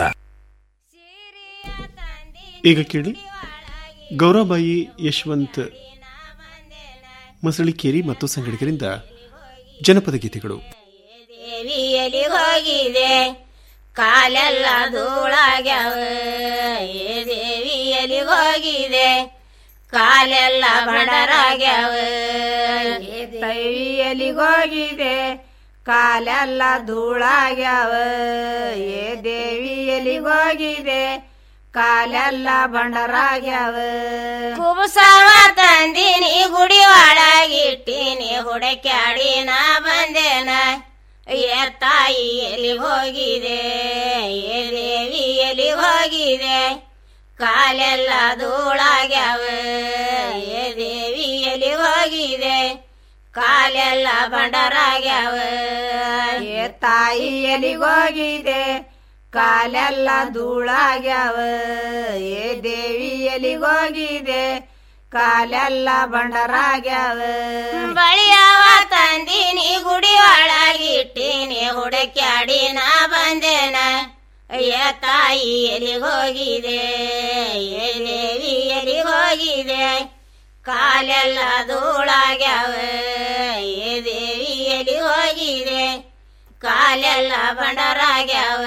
ಈಗ ಕೇಳಿ ಗೌರವಬಾಯಿ ಯಶವಂತ್ ಮಸಳಿಕೇರಿ ಮತ್ತು ಸಂಗಡಿಗರಿಂದ ಜನಪದ ಗೀತೆಗಳು ದೇವಿಯಲ್ಲಿ ಹೋಗಿದೆ ಕಾಲೆಲ್ಲ ಧೂಳಾಗ್ಯಾವ ಏ ದೇವಿಯಲ್ಲಿ ಹೋಗಿದೆ ಕಾಲೆಲ್ಲ ಬಡರಾಗ್ಯಾವ ಏ ದೇವಿಯಲ್ಲಿ ಹೋಗಿದೆ ಕಾಲೆಲ್ಲ ಧೂಳಾಗ್ಯಾವ ಏ ದೇವಿಯಲ್ಲಿ ಹೋಗಿದೆ ಕಾಲೆಲ್ಲ ಬಂಡರಾಗ್ಯಾವ ಕುಬಸವ ತಂದಿನಿ ಗುಡಿ ಒಳಗಿಟ್ಟಿನಿ ಹುಡಕ್ಯಾಡಿ ನಾ ಬಂದೇನ ಏ ತಾಯಿ ಎಲ್ಲಿ ಹೋಗಿದೆ ಏ ದೇವಿ ಎಲ್ಲಿ ಹೋಗಿದೆ ಕಾಲೆಲ್ಲ ಧೂಳಾಗ್ಯಾವ ಏ ದೇವಿ ಎಲ್ಲಿ ಹೋಗಿದೆ ಕಾಲೆಲ್ಲ ಬಂಡರಾಗ್ಯಾವ ಏ ತಾಯಿ ಎಲ್ಲಿಗೋಗಿದೆ ಕಾಲೆಲ್ಲ ಧೂಳಾಗ್ಯಾವ ಏ ದೇವಿ ಎಲ್ಲಿಗೋಗಿದೆ ಕಾಲೆಲ್ಲ ಬಂಡರಾಗ್ಯಾವ ಬಳಿಯವ ತಂದಿನಿ ಗುಡಿ ಒಳಗಿಟ್ಟಿನಿ ಹುಡಕ್ಯಾಡಿ ನಾ ಬಂದೇನ ಏ ತಾಯಿ ಎಲ್ಲಿಗೋಗಿದೆ ಏ ದೇವಿ ಎಲ್ಲಿಗೋಗಿದೆ ಕಾಲೆಲ್ಲ ಧೂಳಾಗ್ಯಾವ ಏ ದೇವಿ ಎಲ್ಲಿ ಹೋಗಿದೆ ಕಾಲೆಲ್ಲ ಬಂಡರಾಗ್ಯಾವ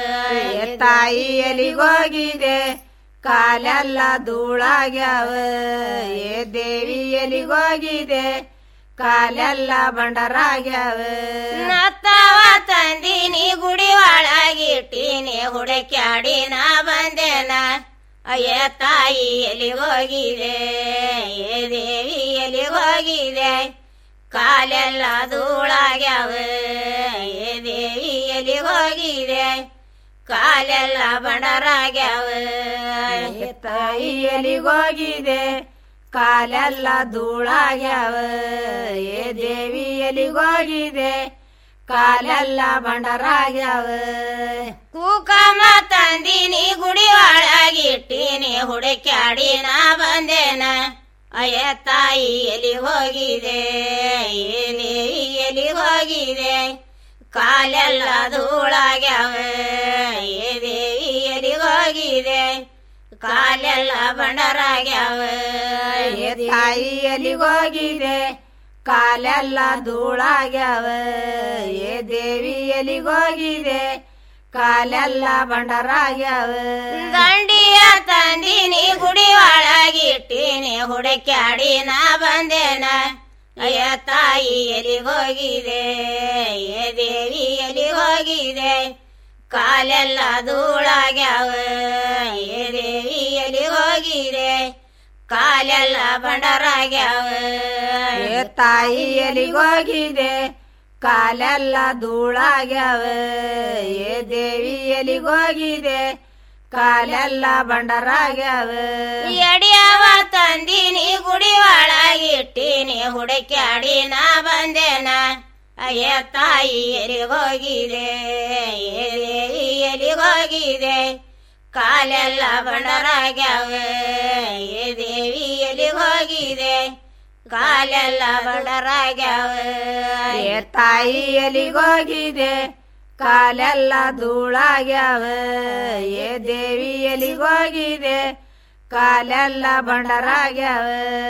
ತಾಯಿ ಎಲಿಗೋಗಿದೆ ಕಾಲೆಲ್ಲ ಧೂಳಾಗ್ಯಾವ ಏ ದೇವಿ ಎಲಿಗೋಗಿದೆ ಕಾಲೆಲ್ಲ ಬಂಡರಾಗ್ಯಾವ ನತ್ತವ ತಂದಿನಿ ಗುಡಿ ಒಳಗಿಟ್ಟಿನಿ ಹುಡುಕ್ಯಾಡಿ ನಾ ಬಂದೇನ ಅಯ್ಯ ತಾಯಿ ಎಲಿಗೋಗಿದೆ ಏ ದೇವಿ ಎಲಿಗೋಗಿದೆ ಕಾಲೆಲ್ಲ ಧೂಳಾಗ್ಯಾವ ಏ ದೇವಿ ಎಲಿಗೋಗಿದೆ ಕಾಲೆಲ್ಲ ಬಂಡರಾಗ್ಯಾವ ಏ ತಾಯಿ ಎಲಿಗೋಗಿದೆ ಕಾಲೆಲ್ಲ ಧೂಳಾಗ್ಯಾವ ಏ ದೇವಿ ಎಲಿಗೋಗಿದೆ ಕಾಲೆಲ್ಲ ಬಂಡರಾಗ್ಯಾವ ಕುಕಮ ತಂದಿನಿ ಗುಡಿ ಒಳಗಿಟ್ಟಿನಿ ಹುಡುಕ್ಯಾಡಿ ನಾ ಬಂದೇನ ಅಯ್ಯ ತಾಯಿ ಎಲಿ ಹೋಗಿದೆ ಏ ದೇವಿ ಎಲಿ ಹೋಗಿದೆ ಕಾಲೆಲ್ಲ ಧೂಳಾಗ್ಯಾವ ಏ ದೇವಿ ಎಲಿ ಹೋಗಿದೆ ಕಾಲೆಲ್ಲ ಬಂಡರಾಗ್ಯಾವ ಏ ತಾಯಿ ಎಲಿಗೋಗಿದೆ ಕಾಲೆಲ್ಲ ಧೂಳಾಗ್ಯಾವ ಏ ದೇವಿ ಎಲಿಗೋಗಿದೆ ಕಾಲೆಲ್ಲ ಬಂಡರಾಗ್ಯಾವ ದಂಡಿಯ ತಂದಿನಿ ಗುಡಿ ಒಳಗಿಟ್ಟಿನಿ ಹುಡುಕ್ಯಾಡಿ ನಾ ಬಂದೇನ ಅಯ್ಯ ತಾಯಿ ಎಲಿಗೋಗಿದೆ ಏ ದೇವಿ ಎಲಿಗೋಗಿದೆ ಕಾಲೆಲ್ಲ ಧೂಳಾಗ್ಯಾವ ಏ ದೇವಿ ಎಲಿಗೋಗಿದೆ ಕಾಲೆಲ್ಲ ಬಂಡರಾಗ್ಯಾವ ಏ ತಾಯಿ ಎಲಿಗೋಗಿದೆ ಕಾಲೆಲ್ಲ ಧೂಳಾಗ್ಯಾವ ಏ ದೇವಿ ಎಲಿಗೋಗಿದೆ ಕಾಲೆಲ್ಲ ಬಂಡರಾಗ್ಯಾವ ಎಡಿಯವ ತಂದಿನಿ ಗುಡಿ ಒಳಗಿಟ್ಟಿನಿ ಹುಡುಕ್ಯಾಡಿ ನಾ ಬಂದೇನ ಅಯ್ಯ ತಾಯಿ ಎಲಿಗೋಗಿದೆ ಏ ದೇವಿ ಎಲಿಗೋಗಿದೆ ಕಾಲೆಲ್ಲ ಬಂಡರಾಗ್ಯಾವ ಏ ದೇವಿ ಎಲಿಗೋಗಿದೆ ಕಾಲೆಲ್ಲ ಬಂಡರಾಗ್ಯಾವ ಏ ತಾಯಿ ಎಲಿಗೋಗಿದೆ ಕಾಲೆಲ್ಲ ಧೂಳಾಗ್ಯಾವ ಏ ದೇವಿ ಎಲಿಗೋಗಿದೆ ಕಾಲೆಲ್ಲ ಬಂಡರಾಗ್ಯಾವ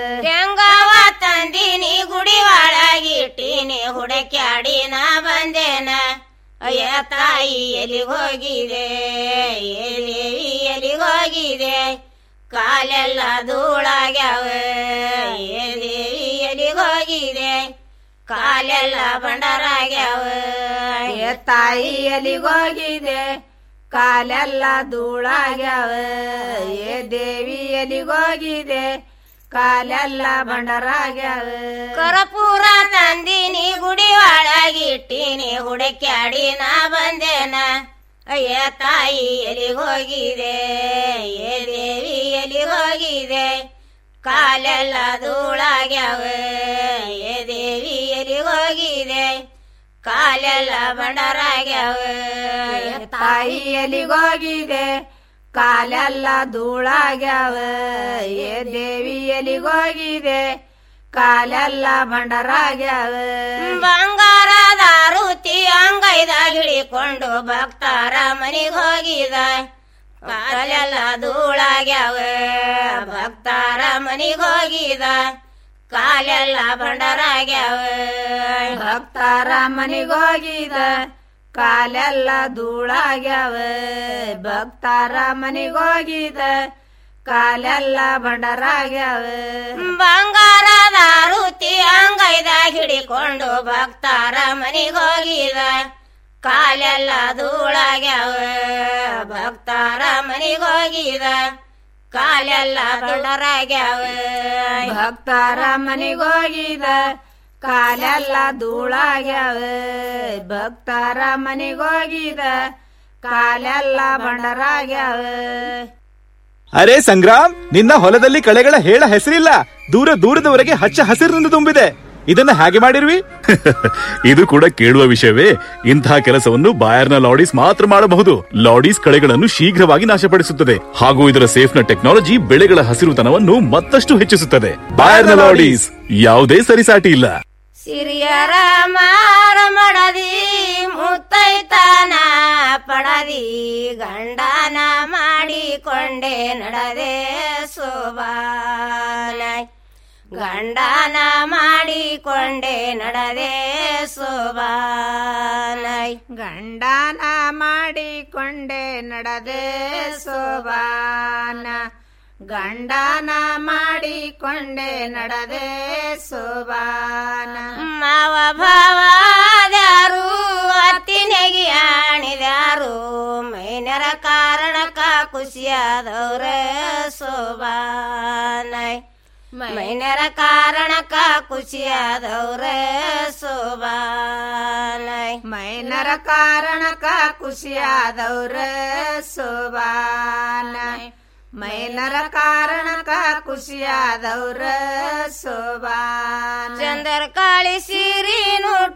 ಹೆಂಗವ ತಂದಿನಿ ಗುಡಿ ಒಳಗಿಟ್ಟಿನಿ ಹುಡುಕ್ಯಾಡಿ ನಾ ಬಂದೇನ ಅಯ್ಯ ತಾಯಿ ಎಲಿಗೋಗಿದೆ ಏ ದೇವಿ ಎಲಿಗೋಗಿದೆ ಕಾಲೆಲ್ಲ ಧೂಳಾಗ್ಯಾವ ಏ ದೇವಿ ಎಲಿಗೋಗಿದೆ ಕಾಲೆಲ್ಲ ಬಂಡರಾಗ್ಯಾವ ಏ ತಾಯಿ ಎಲಿಗೋಗಿದೆ ಕಾಲೆಲ್ಲ ಧೂಳಾಗ್ಯಾವ ಏ ದೇವಿ ಎಲಿಗೋಗಿದೆ ಕಾಲೆಲ್ಲ ಬಂಡರಾಗ್ಯಾವ ಕರಪೂರ ತಂದಿನಿ ಗುಡಿ ಒಳಗಿಟ್ಟಿನಿ ಹುಡುಕ್ಯಾಡಿ ನಾ ಬಂದೇನ ಅಯ್ಯ ತಾಯಿ ಎಲಿಗೋಗಿದೆ ಏ ದೇವಿ ಎಲಿಗೋಗಿದೆ ಕಾಲೆಲ್ಲ ಧೂಳಾಗ್ಯಾವ ಏ ದೇವಿ ಎಲಿಗೋಗಿದೆ ಕಾಲೆಲ್ಲ ಬಂಡರಾಗ್ಯಾವ ತಾಯಿ ಎಲಿಗೋಗಿದೆ ಕಾಲೆಲ್ಲ ಧೂಳಾಗ್ಯಾವ ಏ ದೇವಿ ಎಲಿಗೋಗಿದೆ ಕಾಲೆಲ್ಲ ಬಂಡರಾಗ್ಯಾವ ಬಂಗಾರದ ರುತಿ ಅಂಗೈದಾಗ ಹಿಡಿಕೊಂಡು ಭಕ್ತರ ಮನಿಗ್ ಹೋಗಿದ ಕಾಲೆಲ್ಲ ಧೂಳಾಗ್ಯಾವ ಭಕ್ತರ ಮನಿಗ್ ಹೋಗಿದ ಕಾಲೆಲ್ಲ ಬಂಡರಾಗ್ಯಾವ ಭಕ್ತರ ಮನಿಗೋಗಿದ ಕಾಲೆಲ್ಲ ಧೂಳಾಗ್ಯಾವ ಭಕ್ತರ ಮನಿಗೋಗಿದ ಕಾಲೆಲ್ಲ ಬಂಡರಾಗ್ಯಾವ ಬಂಗಾರದ ರುತಿ ಅಂಗೈದಾಗ ಹಿಡಿಕೊಂಡು ಭಕ್ತರ ಮನಿಗ್ ಹೋಗಿದ ಕಾಲೆಲ್ಲ ಧೂಳಾಗ್ಯಾವ ಭಕ್ತರ ಮನಿಗ್ ಹೋಗಿದ ಕಾಲೆಲ್ಲ ಬಂಡರಾಗ್ಯಾವ ಭಕ್ತರ ಮನಿಗೋಗಿದ ಕಾಲೆಲ್ಲ ಧೂಳಾಗ್ಯಾವ ಭಕ್ತರ ಮನಿಗೋಗಿದ ಕಾಲೆಲ್ಲ ಬಂಡರಾಗ್ಯಾವ ಅರೆ ಸಂಗ್ರಾಮ್ ನಿನ್ನ ಹೊಲದಲ್ಲಿ ಕಳೆಗಳ ಹೇಳ ಹೆಸರಿಲ್ಲ ದೂರ ದೂರದವರೆಗೆ ಹಚ್ಚ ಹಸಿರಿನಿಂದ ತುಂಬಿದೆ ಇದನ್ನ ಹಾಗೆ ಮಾಡಿರ್ವಿ ಇದು ಕೂಡ ಕೇಳುವ ವಿಷಯವೇ ಇಂತಹ ಕೆಲಸವನ್ನು ಬಾಯರ್ನ ಲಾಡೀಸ್ ಮಾತ್ರ ಮಾಡಬಹುದು ಲಾಡೀಸ್ ಕಳೆಗಳನ್ನು ಶೀಘ್ರವಾಗಿ ನಾಶಪಡಿಸುತ್ತದೆ ಹಾಗೂ ಇದರ ಸೇಫ್ನ ಟೆಕ್ನಾಲಜಿ ಬೆಳೆಗಳ ಹಸಿರುತನವನ್ನು ಮತ್ತಷ್ಟು ಹೆಚ್ಚಿಸುತ್ತದೆ ಬಾಯರ್ನ ಲಾಡೀಸ್ ಯಾವುದೇ ಸರಿಸಾಟಿ ಇಲ್ಲ ಸಿರಿಯರ ಮಾರ ಮಡದಿ ಮುತ್ತೈತನ ಪಡದಿ ಗಂಡನ ಮಾಡಿಕೊಂಡೆ ನಡದೆ ಸೋಬಾನ ಗಂಡನ ಮಾಡಿಕೊಂಡೆ ನಡದೆ ಸೋಬಾನೈ ಗಂಡನ ಮಾಡಿಕೊಂಡೆ ನಡದೆ ಸೋಬಾನ ಗಂಡನ ಮಾಡಿಕೊಂಡೆ ನಡದೆ ಸೋಬಾನ ಮಾವ ಭಾವಾದ್ಯಾರು ಅತ್ತಿನೆಗಿ ಆಣಿದ್ಯಾರು ಮೈನರ ಕಾರಣಕ್ಕ ಖುಷಿಯಾದವ್ರೆ ಸೋಬಾನೈ ಮೈನರ ಕಾರಣಕ್ಕ ಖುಷಿಯಾದವ್ರೆ ಸೋಬಾನೈ ಮೈನರ ಕಾರಣಕ್ಕ ಖುಷಿಯಾದವ್ರ ಸೋಬಾನ ಮೈನರ ಕಾರಣಕ್ಕ ಖುಷಿಯಾದವ್ರ ಸೋಬಾನ ಚಂದರ್ ಕಾಳಿ ಸಿರಿ